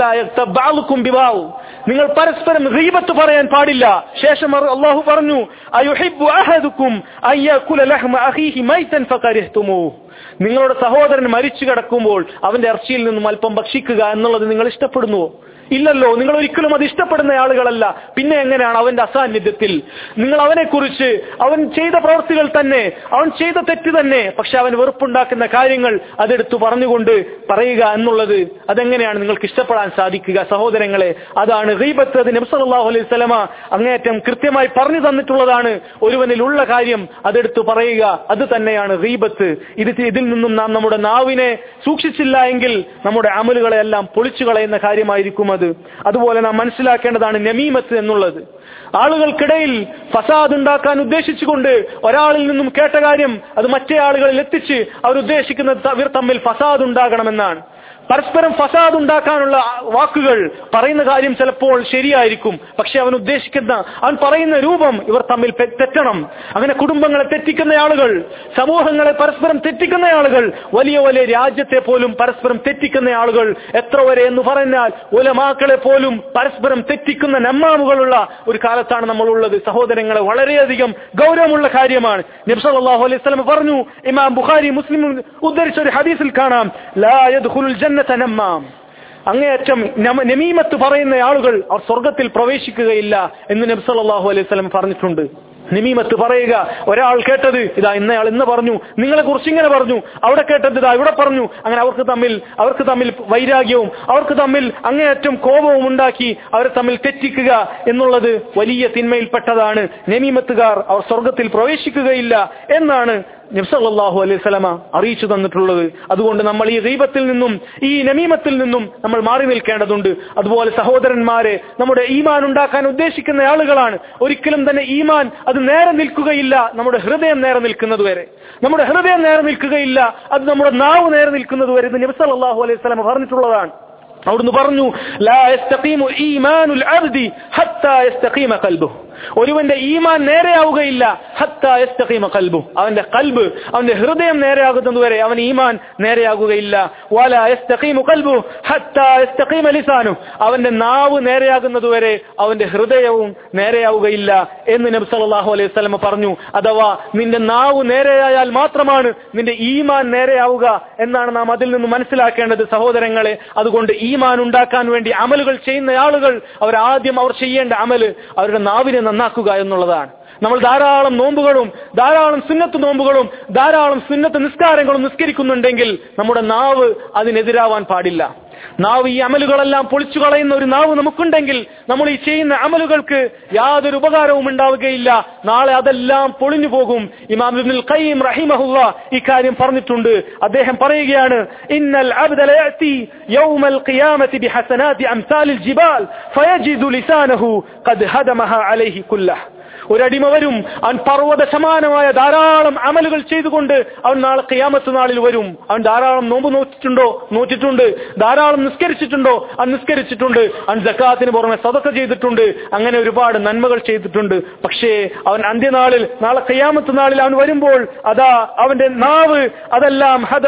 വലായും ബിബാവു നിങ്ങൾ പരസ്പരം റീബത്ത് പറയാൻ പാടില്ല ശേഷം അവർ അള്ളാഹു പറഞ്ഞു അയുഹിബ്ബു അഹദുക്കും അയ്യകുല ലഹ്മ അഖീഹി മൈതൻ ഫകരിഹ്തുമൂഹ് നിങ്ങളുടെ സഹോദരൻ മരിച്ചു കിടക്കുമ്പോൾ അവന്റെ ഇറച്ചിയിൽ നിന്നും അല്പം ഭക്ഷിക്കുക എന്നുള്ളത് നിങ്ങൾ ഇഷ്ടപ്പെടുന്നുവോ ഇല്ലല്ലോ നിങ്ങൾ ഒരിക്കലും അത് ഇഷ്ടപ്പെടുന്ന ആളുകളല്ല പിന്നെ എങ്ങനെയാണ് അവന്റെ അസാന്നിധ്യത്തിൽ നിങ്ങൾ അവനെ കുറിച്ച് അവൻ ചെയ്ത പ്രവൃത്തികൾ തന്നെ അവൻ ചെയ്ത തെറ്റ് തന്നെ പക്ഷെ അവൻ വെറുപ്പുണ്ടാക്കുന്ന കാര്യങ്ങൾ അതെടുത്തു പറഞ്ഞുകൊണ്ട് പറയുക എന്നുള്ളത് അതെങ്ങനെയാണ് നിങ്ങൾക്ക് ഇഷ്ടപ്പെടാൻ സാധിക്കുക സഹോദരങ്ങളെ അതാണ് ഗീബത്ത് അത് നബ്സല്ലാഹു അലൈഹി സ്വലമ അങ്ങേയറ്റം കൃത്യമായി പറഞ്ഞു തന്നിട്ടുള്ളതാണ് ഒരുവനിലുള്ള കാര്യം അതെടുത്തു പറയുക അത് തന്നെയാണ് ഗീബത്ത് ഇത് ഇതിൽ നിന്നും നാം നമ്മുടെ നാവിനെ സൂക്ഷിച്ചില്ല എങ്കിൽ നമ്മുടെ അമലുകളെ എല്ലാം പൊളിച്ചു കളയുന്ന കാര്യമായിരിക്കും അത് അതുപോലെ നാം മനസ്സിലാക്കേണ്ടതാണ് നമീമത്ത് എന്നുള്ളത് ആളുകൾക്കിടയിൽ ഫസാദ് ഉണ്ടാക്കാൻ ഉദ്ദേശിച്ചുകൊണ്ട് ഒരാളിൽ നിന്നും കേട്ട കാര്യം അത് മറ്റേ ആളുകളിൽ എത്തിച്ച് അവരുദ്ദേശിക്കുന്നത് അവർ തമ്മിൽ ഫസാദ് ഉണ്ടാകണമെന്നാണ് പരസ്പരം ഫസാദ് ഉണ്ടാക്കാനുള്ള വാക്കുകൾ പറയുന്ന കാര്യം ചിലപ്പോൾ ശരിയായിരിക്കും പക്ഷെ അവൻ ഉദ്ദേശിക്കുന്ന അവൻ പറയുന്ന രൂപം ഇവർ തമ്മിൽ പെ- തെറ്റണം അങ്ങനെ കുടുംബങ്ങളെ തെറ്റിക്കുന്ന ആളുകൾ സമൂഹങ്ങളെ പരസ്പരം തെറ്റിക്കുന്ന ആളുകൾ വലിയ വലിയ രാജ്യത്തെ പോലും പരസ്പരം തെറ്റിക്കുന്ന ആളുകൾ എത്ര വരെ എന്ന് പറഞ്ഞാൽ ഉലമാക്കളെ പോലും പരസ്പരം തെറ്റിക്കുന്ന നമ്മാമുകളുള്ള ഒരു കാലത്താണ് നമ്മളുള്ളത് സഹോദരങ്ങളെ വളരെയധികം ഗൗരവമുള്ള കാര്യമാണ് നബ്സല്ലാഹു അലൈഹി സ്വലം പറഞ്ഞു ഇമാം ബുഖാരി മുസ്ലിം ഉദ്ധരിച്ച ഒരു ഹദീസിൽ കാണാം ലാ യദ്ഖുലുൽ ജന്നത നമ്മാം അങ്ങേയറ്റം നമ- നമീമത്ത് പറയുന്ന ആളുകൾ അവർ സ്വർഗത്തിൽ പ്രവേശിക്കുകയില്ല എന്ന് നബി സല്ലല്ലാഹു അലൈഹി വസല്ലം പറഞ്ഞിട്ടുണ്ട് നിമീമത്ത് പറയുക ഒരാൾ കേട്ടത് ഇതാ ഇന്നയാൾ ഇന്ന് പറഞ്ഞു നിങ്ങളെ കുറിച്ച് ഇങ്ങനെ പറഞ്ഞു അവിടെ കേട്ടത് ഇതാ ഇവിടെ പറഞ്ഞു അങ്ങനെ അവർക്ക് തമ്മിൽ അവർക്ക് തമ്മിൽ വൈരാഗ്യവും അവർക്ക് തമ്മിൽ അങ്ങേയറ്റം കോപവും ഉണ്ടാക്കി അവരെ തമ്മിൽ തെറ്റിക്കുക എന്നുള്ളത് വലിയ തിന്മയിൽപ്പെട്ടതാണ് നമീമത്തുകാർ അവർ സ്വർഗത്തിൽ പ്രവേശിക്കുകയില്ല എന്നാണ് നബ്സല്ലാഹു അലൈഹി സ്വലമ അറിയിച്ചു തന്നിട്ടുള്ളത് അതുകൊണ്ട് നമ്മൾ ഈ ദീപത്തിൽ നിന്നും ഈ നമീമത്തിൽ നിന്നും നമ്മൾ മാറി നിൽക്കേണ്ടതുണ്ട് അതുപോലെ സഹോദരന്മാരെ നമ്മുടെ ഈമാൻ ഉണ്ടാക്കാൻ ഉദ്ദേശിക്കുന്ന ആളുകളാണ് ഒരിക്കലും തന്നെ ഈമാൻ അത് നേരെ നിൽക്കുകയില്ല നമ്മുടെ ഹൃദയം നേരെ നിൽക്കുന്നത് വരെ നമ്മുടെ ഹൃദയം നേരെ നിൽക്കുകയില്ല അത് നമ്മുടെ നാവ് നേരെ നിൽക്കുന്നത് വരെ ഇത് നബ്സല്ലാഹു അലൈഹി സ്വലമ പറഞ്ഞിട്ടുള്ളതാണ് അവിടുന്ന് പറഞ്ഞു ലാ യസ്തഖീമു ഈമാനുൽ അബ്ദി ഹത്താ യസ്തഖീമ ഖൽബുഹു ഒരുവന്റെ ഈമാൻ നേരെയാവുകയില്ല ഹത്താ യസ്തഖീമ ഖൽബു അവന്റെ കൽബ് അവന്റെ ഹൃദയം നേരെയാകുന്നത് വരെ അവൻ ഈമാൻ നേരെയാകുകയില്ല വലാ യസ്തഖീമു ഖൽബു ഹത്താ യസ്തഖീമ ലിസാനു അവന്റെ നാവ് നേരെയാകുന്നത് വരെ അവന്റെ ഹൃദയവും നേരെയാവുകയില്ല എന്ന് നബി സല്ലല്ലാഹു അലൈഹി വസല്ലം പറഞ്ഞു അഥവാ നിന്റെ നാവ് നേരെയായാൽ മാത്രമാണ് നിന്റെ ഈമാൻ നേരെയാവുക എന്നാണ് നാം അതിൽ നിന്ന് മനസ്സിലാക്കേണ്ടത് സഹോദരങ്ങളെ അതുകൊണ്ട് ഈമാൻ ഉണ്ടാക്കാൻ വേണ്ടി അമലുകൾ ചെയ്യുന്ന ആളുകൾ അവർ ആദ്യം അവർ ചെയ്യേണ്ട അമല് അവരുടെ നാവിനെ നന്നാക്കുക എന്നുള്ളതാണ് നമ്മൾ ധാരാളം നോമ്പുകളും ധാരാളം സുന്നത്ത് നോമ്പുകളും ധാരാളം സുന്നത്ത് നിസ്കാരങ്ങളും നിസ്കരിക്കുന്നുണ്ടെങ്കിൽ നമ്മുടെ നാവ് അതിനെതിരാവാൻ പാടില്ല നാവ് ഈ അമലുകളെല്ലാം പൊളിച്ചു കളയുന്ന ഒരു നാവ് നമുക്കുണ്ടെങ്കിൽ നമ്മൾ ഈ ചെയ്യുന്ന അമലുകൾക്ക് യാതൊരു ഉപകാരവും ഉണ്ടാവുകയില്ല നാളെ അതെല്ലാം പൊളിഞ്ഞു പോകും ഇമാം ഇബ്നുൽ ഖയ്യിം റഹിമഹുള്ള ഇക്കാര്യം പറഞ്ഞിട്ടുണ്ട് അദ്ദേഹം പറയുകയാണ് ഇന്നൽ അബ്ദ ലയഅതി യൗമൽ ഖിയാമത്തി ബിഹസനാതി അംസാലിൽ ജിബാൽ ഫയജിദു ലിസാനഹു ഖദ് ഹദമഹ അലൈഹി കുല്ലഹ് ഒരടിമ വരും അവൻ പർവ്വത സമാനമായ ധാരാളം അമലുകൾ ചെയ്തുകൊണ്ട് അവൻ നാളെ കയ്യാമത്ത് നാളിൽ വരും അവൻ ധാരാളം നോമ്പ് നോറ്റിട്ടുണ്ടോ നോറ്റിട്ടുണ്ട് ധാരാളം നിസ്കരിച്ചിട്ടുണ്ടോ അവൻ നിസ്കരിച്ചിട്ടുണ്ട് അവൻ ജക്കാത്തിന് പുറമെ സതക്ക ചെയ്തിട്ടുണ്ട് അങ്ങനെ ഒരുപാട് നന്മകൾ ചെയ്തിട്ടുണ്ട് പക്ഷേ അവൻ അന്ത്യനാളിൽ നാളെ കയ്യാമത്ത് നാളിൽ അവൻ വരുമ്പോൾ അതാ അവന്റെ നാവ് അതെല്ലാം ഹദ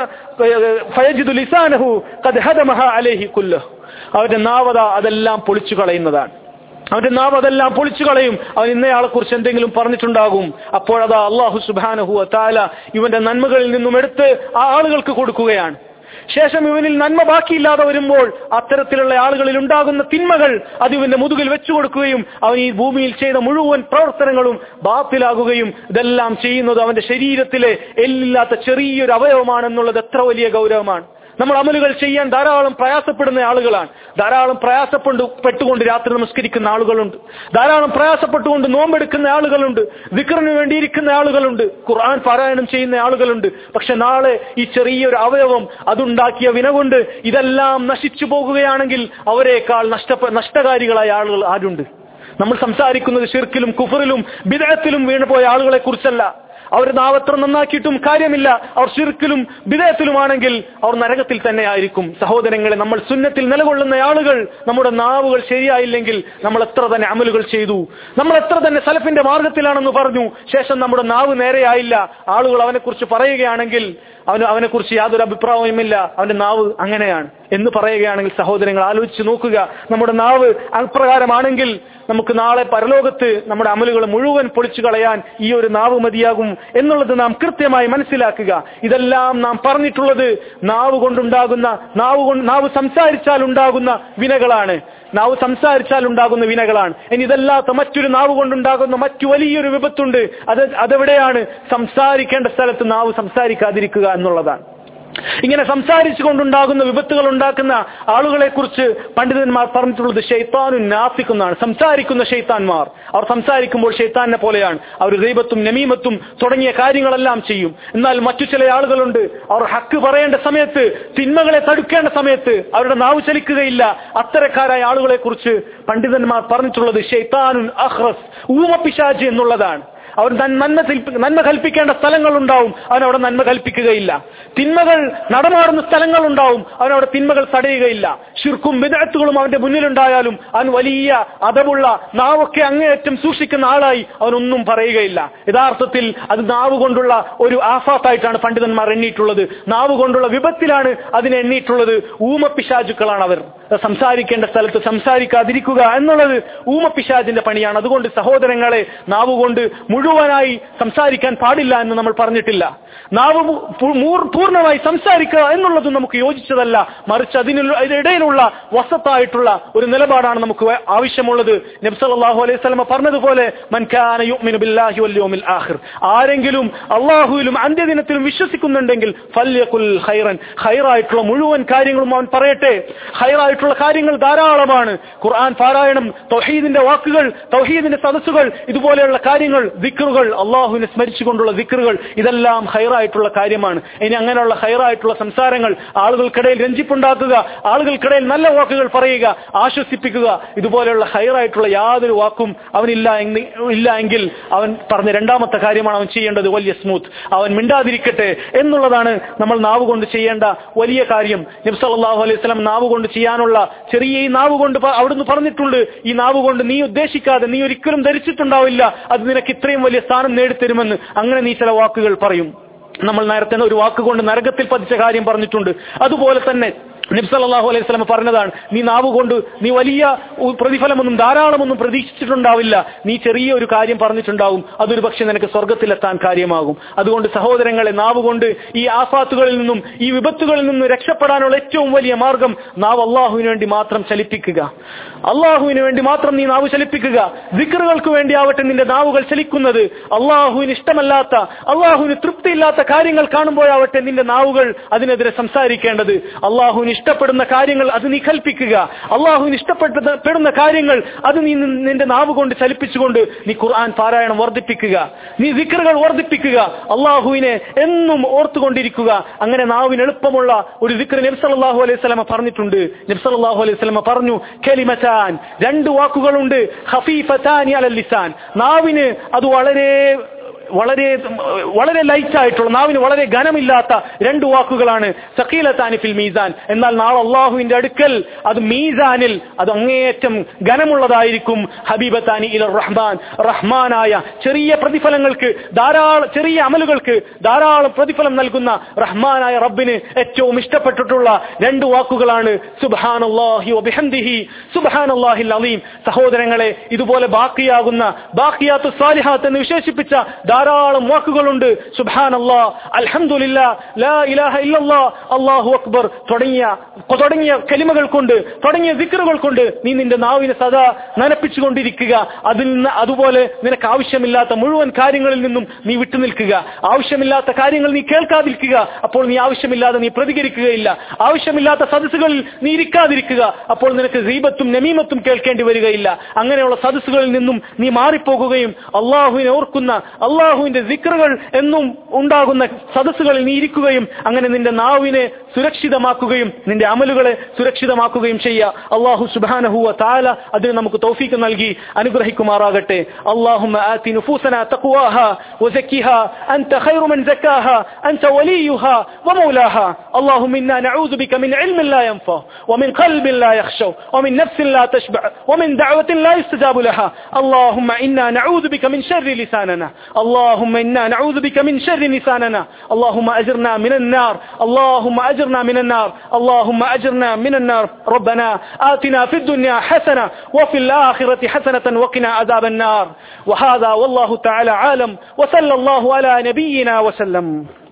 ഫയജിദു ലിസാനഹു ഖദ് ഹദമഹ അലൈഹി കുല്ലഹു അവന്റെ നാവത അതെല്ലാം പൊളിച്ചു കളയുന്നതാണ് അവന്റെ നാവ് അതെല്ലാം പൊളിച്ചു കളയും അവൻ ഇന്നയാളെ കുറിച്ച് എന്തെങ്കിലും പറഞ്ഞിട്ടുണ്ടാകും അപ്പോഴതാ അള്ളാഹു സുബാനഹു താല ഇവന്റെ നന്മകളിൽ നിന്നും എടുത്ത് ആ ആളുകൾക്ക് കൊടുക്കുകയാണ് ശേഷം ഇവനിൽ നന്മ ബാക്കിയില്ലാതെ വരുമ്പോൾ അത്തരത്തിലുള്ള ആളുകളിൽ ഉണ്ടാകുന്ന തിന്മകൾ അത് ഇവന്റെ മുതുകിൽ വെച്ചു കൊടുക്കുകയും അവൻ ഈ ഭൂമിയിൽ ചെയ്ത മുഴുവൻ പ്രവർത്തനങ്ങളും ബാത്തിലാകുകയും ഇതെല്ലാം ചെയ്യുന്നത് അവന്റെ ശരീരത്തിലെ എല്ലില്ലാത്ത ചെറിയൊരു അവയവമാണെന്നുള്ളത് എത്ര വലിയ ഗൗരവമാണ് നമ്മൾ അമലുകൾ ചെയ്യാൻ ധാരാളം പ്രയാസപ്പെടുന്ന ആളുകളാണ് ധാരാളം പ്രയാസപ്പെട്ടു പെട്ടുകൊണ്ട് രാത്രി നമസ്കരിക്കുന്ന ആളുകളുണ്ട് ധാരാളം പ്രയാസപ്പെട്ടുകൊണ്ട് നോമ്പെടുക്കുന്ന ആളുകളുണ്ട് വിക്റിന് വേണ്ടിയിരിക്കുന്ന ആളുകളുണ്ട് ഖുർആൻ പാരായണം ചെയ്യുന്ന ആളുകളുണ്ട് പക്ഷെ നാളെ ഈ ചെറിയൊരു അവയവം അതുണ്ടാക്കിയ വിന കൊണ്ട് ഇതെല്ലാം നശിച്ചു പോകുകയാണെങ്കിൽ അവരെക്കാൾ നഷ്ട നഷ്ടകാരികളായ ആളുകൾ ആരുണ്ട് നമ്മൾ സംസാരിക്കുന്നത് ഷിർക്കിലും കുഫറിലും ബിദഴത്തിലും വീണുപോയ ആളുകളെ കുറിച്ചല്ല അവർ നാവത്ര നന്നാക്കിയിട്ടും കാര്യമില്ല അവർ ഷിർക്കിലും വിധേയത്തിലുമാണെങ്കിൽ അവർ നരകത്തിൽ തന്നെ ആയിരിക്കും സഹോദരങ്ങളെ നമ്മൾ സുന്നത്തിൽ നിലകൊള്ളുന്ന ആളുകൾ നമ്മുടെ നാവുകൾ ശരിയായില്ലെങ്കിൽ നമ്മൾ എത്ര തന്നെ അമലുകൾ ചെയ്തു നമ്മൾ എത്ര തന്നെ സലഫിന്റെ മാർഗത്തിലാണെന്ന് പറഞ്ഞു ശേഷം നമ്മുടെ നാവ് നേരെയായില്ല ആളുകൾ അവനെക്കുറിച്ച് പറയുകയാണെങ്കിൽ അവന് അവനെക്കുറിച്ച് യാതൊരു അഭിപ്രായവുമില്ല അവന്റെ നാവ് അങ്ങനെയാണ് എന്ന് പറയുകയാണെങ്കിൽ സഹോദരങ്ങൾ ആലോചിച്ച് നോക്കുക നമ്മുടെ നാവ് അപ്രകാരമാണെങ്കിൽ നമുക്ക് നാളെ പരലോകത്ത് നമ്മുടെ അമലുകൾ മുഴുവൻ പൊളിച്ചു കളയാൻ ഈ ഒരു നാവ് മതിയാകും എന്നുള്ളത് നാം കൃത്യമായി മനസ്സിലാക്കുക ഇതെല്ലാം നാം പറഞ്ഞിട്ടുള്ളത് നാവ് കൊണ്ടുണ്ടാകുന്ന നാവ് കൊണ്ട് നാവ് സംസാരിച്ചാൽ ഉണ്ടാകുന്ന വിനകളാണ് നാവ് സംസാരിച്ചാൽ ഉണ്ടാകുന്ന വിനകളാണ് ഇനി ഇതല്ലാത്ത മറ്റൊരു നാവ് കൊണ്ടുണ്ടാകുന്ന മറ്റു വലിയൊരു വിപത്തുണ്ട് അത് അതെവിടെയാണ് സംസാരിക്കേണ്ട സ്ഥലത്ത് നാവ് സംസാരിക്കാതിരിക്കുക എന്നുള്ളതാണ് ഇങ്ങനെ സംസാരിച്ചു കൊണ്ടുണ്ടാകുന്ന വിപത്തുകൾ ഉണ്ടാക്കുന്ന ആളുകളെ കുറിച്ച് പണ്ഡിതന്മാർ പറഞ്ഞിട്ടുള്ളത് ഷെയ്ത്താനും നാഫിക്കുന്നതാണ് സംസാരിക്കുന്ന ഷെയ്ത്താൻമാർ അവർ സംസാരിക്കുമ്പോൾ ഷെയ്ത്താനെ പോലെയാണ് അവർ ദൈവത്തും നമീമത്തും തുടങ്ങിയ കാര്യങ്ങളെല്ലാം ചെയ്യും എന്നാൽ മറ്റു ചില ആളുകളുണ്ട് അവർ ഹക്ക് പറയേണ്ട സമയത്ത് തിന്മകളെ തടുക്കേണ്ട സമയത്ത് അവരുടെ നാവ് ചലിക്കുകയില്ല അത്തരക്കാരായ ആളുകളെ കുറിച്ച് പണ്ഡിതന്മാർ പറഞ്ഞിട്ടുള്ളത് ഷെയ്ത്താനുൻ അഹ്റസ് ഊമപ്പിശാജ് എന്നുള്ളതാണ് അവർ നന്മ നന്മ കൽപ്പിക്കേണ്ട സ്ഥലങ്ങളുണ്ടാവും അവനവിടെ നന്മ കൽപ്പിക്കുകയില്ല തിന്മകൾ നടമാടുന്ന സ്ഥലങ്ങളുണ്ടാവും അവനവിടെ തിന്മകൾ തടയുകയില്ല ശിർക്കും വിദഗ്ധകളും അവന്റെ മുന്നിലുണ്ടായാലും അവൻ വലിയ അതവുള്ള നാവൊക്കെ അങ്ങേയറ്റം സൂക്ഷിക്കുന്ന ആളായി അവനൊന്നും പറയുകയില്ല യഥാർത്ഥത്തിൽ അത് നാവ് കൊണ്ടുള്ള ഒരു ആഫാത്തായിട്ടാണ് പണ്ഡിതന്മാർ എണ്ണിയിട്ടുള്ളത് നാവ് കൊണ്ടുള്ള വിപത്തിലാണ് അതിനെ എണ്ണിയിട്ടുള്ളത് ഊമപ്പിശാചുക്കളാണ് അവർ സംസാരിക്കേണ്ട സ്ഥലത്ത് സംസാരിക്കാതിരിക്കുക എന്നുള്ളത് ഊമപ്പിശാജിന്റെ പണിയാണ് അതുകൊണ്ട് സഹോദരങ്ങളെ നാവ് കൊണ്ട് മുഴുവനായി സംസാരിക്കാൻ പാടില്ല എന്ന് നമ്മൾ പറഞ്ഞിട്ടില്ല നാവ് പൂർണ്ണമായി സംസാരിക്കുക എന്നുള്ളതും നമുക്ക് യോജിച്ചതല്ല മറിച്ച് അതിനുള്ള ഇതിനിടയിലുള്ള വസത്തായിട്ടുള്ള ഒരു നിലപാടാണ് നമുക്ക് ആവശ്യമുള്ളത് നബ്സല്ലാഹു അലൈഹി സ്വലമ പറഞ്ഞതുപോലെ ആരെങ്കിലും അള്ളാഹുവിലും അന്ത്യദിനത്തിലും വിശ്വസിക്കുന്നുണ്ടെങ്കിൽ ഫല്യകുൽ ഹൈറൻ ഹൈറായിട്ടുള്ള മുഴുവൻ കാര്യങ്ങളും അവൻ പറയട്ടെ ഹൈറായിട്ടുള്ള കാര്യങ്ങൾ ധാരാളമാണ് ഖുർആൻ പാരായണം തൗഹീദിന്റെ വാക്കുകൾ തൗഹീദിന്റെ സദസ്സുകൾ ഇതുപോലെയുള്ള കാര്യങ്ങൾ ദിക്റുകൾ അള്ളാഹുവിനെ സ്മരിച്ചുകൊണ്ടുള്ള ദിക്റുകൾ ഇതെല്ലാം ഹൈറായിട്ടുള്ള കാര്യമാണ് ഇനി അങ്ങനെയുള്ള ഹൈറായിട്ടുള്ള സംസാരങ്ങൾ ആളുകൾക്കിടയിൽ രഞ്ജിപ്പുണ്ടാക്കുക ആളുകൾക്കിടയിൽ നല്ല വാക്കുകൾ പറയുക ആശ്വസിപ്പിക്കുക ഇതുപോലെയുള്ള ഹൈറായിട്ടുള്ള യാതൊരു വാക്കും അവനില്ല ഇല്ല എങ്കിൽ അവൻ പറഞ്ഞ രണ്ടാമത്തെ കാര്യമാണ് അവൻ ചെയ്യേണ്ടത് വലിയ സ്മൂത്ത് അവൻ മിണ്ടാതിരിക്കട്ടെ എന്നുള്ളതാണ് നമ്മൾ നാവ് കൊണ്ട് ചെയ്യേണ്ട വലിയ കാര്യം നബ്സല്ലാഹു അലൈഹി സ്വലം നാവ് കൊണ്ട് ചെയ്യാനുള്ള ചെറിയ ഈ നാവ് കൊണ്ട് അവിടുന്ന് പറഞ്ഞിട്ടുണ്ട് ഈ നാവ് കൊണ്ട് നീ ഉദ്ദേശിക്കാതെ നീ ഒരിക്കലും ധരിച്ചിട്ടുണ്ടാവില്ല അത് നിനക്ക് ഇത്രയും വലിയ സ്ഥാനം നേടിത്തരുമെന്ന് അങ്ങനെ നീ ചില വാക്കുകൾ പറയും നമ്മൾ നേരത്തെ ഒരു വാക്കുകൊണ്ട് നരകത്തിൽ പതിച്ച കാര്യം പറഞ്ഞിട്ടുണ്ട് അതുപോലെ തന്നെ നിബ്സല്ലാഹു അലൈഹി സ്വലം പറഞ്ഞതാണ് നീ നാവ് കൊണ്ട് നീ വലിയ പ്രതിഫലമൊന്നും ധാരാളമൊന്നും പ്രതീക്ഷിച്ചിട്ടുണ്ടാവില്ല നീ ചെറിയ ഒരു കാര്യം പറഞ്ഞിട്ടുണ്ടാവും അതൊരു പക്ഷെ നിനക്ക് സ്വർഗത്തിലെത്താൻ കാര്യമാകും അതുകൊണ്ട് സഹോദരങ്ങളെ നാവ് കൊണ്ട് ഈ ആഫാത്തുകളിൽ നിന്നും ഈ വിപത്തുകളിൽ നിന്നും രക്ഷപ്പെടാനുള്ള ഏറ്റവും വലിയ മാർഗം നാവ് അള്ളാഹുവിന് വേണ്ടി മാത്രം ചലിപ്പിക്കുക അള്ളാഹുവിന് വേണ്ടി മാത്രം നീ നാവ് ചലിപ്പിക്കുക ദിക്കറുകൾക്ക് വേണ്ടി ആവട്ടെ നിന്റെ നാവുകൾ ചലിക്കുന്നത് അള്ളാഹുവിന് ഇഷ്ടമല്ലാത്ത അള്ളാഹുവിന് തൃപ്തിയില്ലാത്ത കാര്യങ്ങൾ കാണുമ്പോഴാവട്ടെ നിന്റെ നാവുകൾ അതിനെതിരെ സംസാരിക്കേണ്ടത് അള്ളാഹുവിന് ഇഷ്ടപ്പെടുന്ന കാര്യങ്ങൾ അത് നീ കൽപ്പിക്കുക അള്ളാഹുവിന് ഇഷ്ടപ്പെടുന്ന കാര്യങ്ങൾ അത് നീ നി- നിന്റെ നാവ് കൊണ്ട് ചലിപ്പിച്ചുകൊണ്ട് നീ ഖുർആൻ പാരായണം വർദ്ധിപ്പിക്കുക നീ ദിക്കറുകൾ വർദ്ധിപ്പിക്കുക അള്ളാഹുവിനെ എന്നും ഓർത്തുകൊണ്ടിരിക്കുക അങ്ങനെ നാവിന് എളുപ്പമുള്ള ഒരു ദിക്കർ നബ്സല്ലാഹു അലൈഹി സ്വലമ പറഞ്ഞിട്ടുണ്ട് നബ്സല്ലാഹു അലൈഹി സ്വലമ പറഞ്ഞു കെലിമറ്റാൻ രണ്ട് വാക്കുകളുണ്ട് ഹഫീഫത്താനി അലൽ ലിസാൻ നാവിന് അത് വളരെ വളരെ വളരെ ലൈറ്റ് ആയിട്ടുള്ള നാവിന് വളരെ ഘനമില്ലാത്ത രണ്ട് വാക്കുകളാണ് സക്കീലത്താനി ഫിൽ മീസാൻ എന്നാൽ നാളെ അള്ളാഹുവിന്റെ അടുക്കൽ അത് മീസാനിൽ അത് അങ്ങേയറ്റം ഘനമുള്ളതായിരിക്കും ഹബീബത്താനി ഇല റഹ്മാൻ റഹ്മാനായ ചെറിയ പ്രതിഫലങ്ങൾക്ക് ധാരാളം ചെറിയ അമലുകൾക്ക് ധാരാളം പ്രതിഫലം നൽകുന്ന റഹ്മാനായ റബ്ബിന് ഏറ്റവും ഇഷ്ടപ്പെട്ടിട്ടുള്ള രണ്ട് വാക്കുകളാണ് സുബാനുല്ലാഹി വബിഹംദിഹി സുബാനുല്ലാഹിൽ അലീം സഹോദരങ്ങളെ ഇതുപോലെ ബാക്കിയാകുന്ന ബാക്കിയാത്തു സാലിഹാത്ത് എന്ന് വിശേഷിപ്പിച്ച ധാരാളം വാക്കുകളുണ്ട് സുബാനല്ലാ അൽഹംദുലില്ല ലാ ഇലാഹ ഇല്ലല്ലാ അല്ലാഹു അക്ബർ തുടങ്ങിയ തുടങ്ങിയ കലിമകൾ കൊണ്ട് തുടങ്ങിയ ദിക്കറുകൾ കൊണ്ട് നീ നിന്റെ നാവിനെ സദാ നനപ്പിച്ചുകൊണ്ടിരിക്കുക അതിൽ നിന്ന് അതുപോലെ നിനക്ക് ആവശ്യമില്ലാത്ത മുഴുവൻ കാര്യങ്ങളിൽ നിന്നും നീ വിട്ടുനിൽക്കുക ആവശ്യമില്ലാത്ത കാര്യങ്ങൾ നീ കേൾക്കാതിരിക്കുക അപ്പോൾ നീ ആവശ്യമില്ലാതെ നീ പ്രതികരിക്കുകയില്ല ആവശ്യമില്ലാത്ത സദസ്സുകളിൽ നീ ഇരിക്കാതിരിക്കുക അപ്പോൾ നിനക്ക് റീബത്തും നമീമത്തും കേൾക്കേണ്ടി വരികയില്ല അങ്ങനെയുള്ള സദസ്സുകളിൽ നിന്നും നീ മാറിപ്പോകുകയും അള്ളാഹുവിനെ ഓർക്കുന്ന അള്ളാഹുവിന്റെ സിക്റുകൾ എന്നും ഉണ്ടാകുന്ന സദസ്സുകളിൽ നീ ഇരിക്കുകയും അങ്ങനെ നിന്റെ നാവിനെ സുരക്ഷിതമാക്കുകയും നിന്റെ അമലുകളെ സുരക്ഷിതമാക്കുകയും ചെയ്യുക അള്ളാഹു സുബാനഹുവ താല അതിന് നമുക്ക് തൗഫീക്ക് നൽകി അനുഗ്രഹിക്കുമാറാകട്ടെ اللهم آت نفوسنا تقواها وزكها أنت خير من زكاها أنت وليها ومولاها اللهم إنا نعوذ بك من علم لا ينفع ومن قلب لا يخشو ومن نفس لا تشبع ومن دعوة لا يستجاب لها اللهم إنا نعوذ بك من شر لساننا اللهم إنا نعوذ بك من شر لساننا اللهم أجرنا من النار اللهم أجرنا من النار اللهم أجرنا من النار ربنا آتنا في الدنيا حسنة وفي الآخرة حسنة وقنا عذاب النار وهذا والله تعالى عالم وصلى الله على نبينا وسلم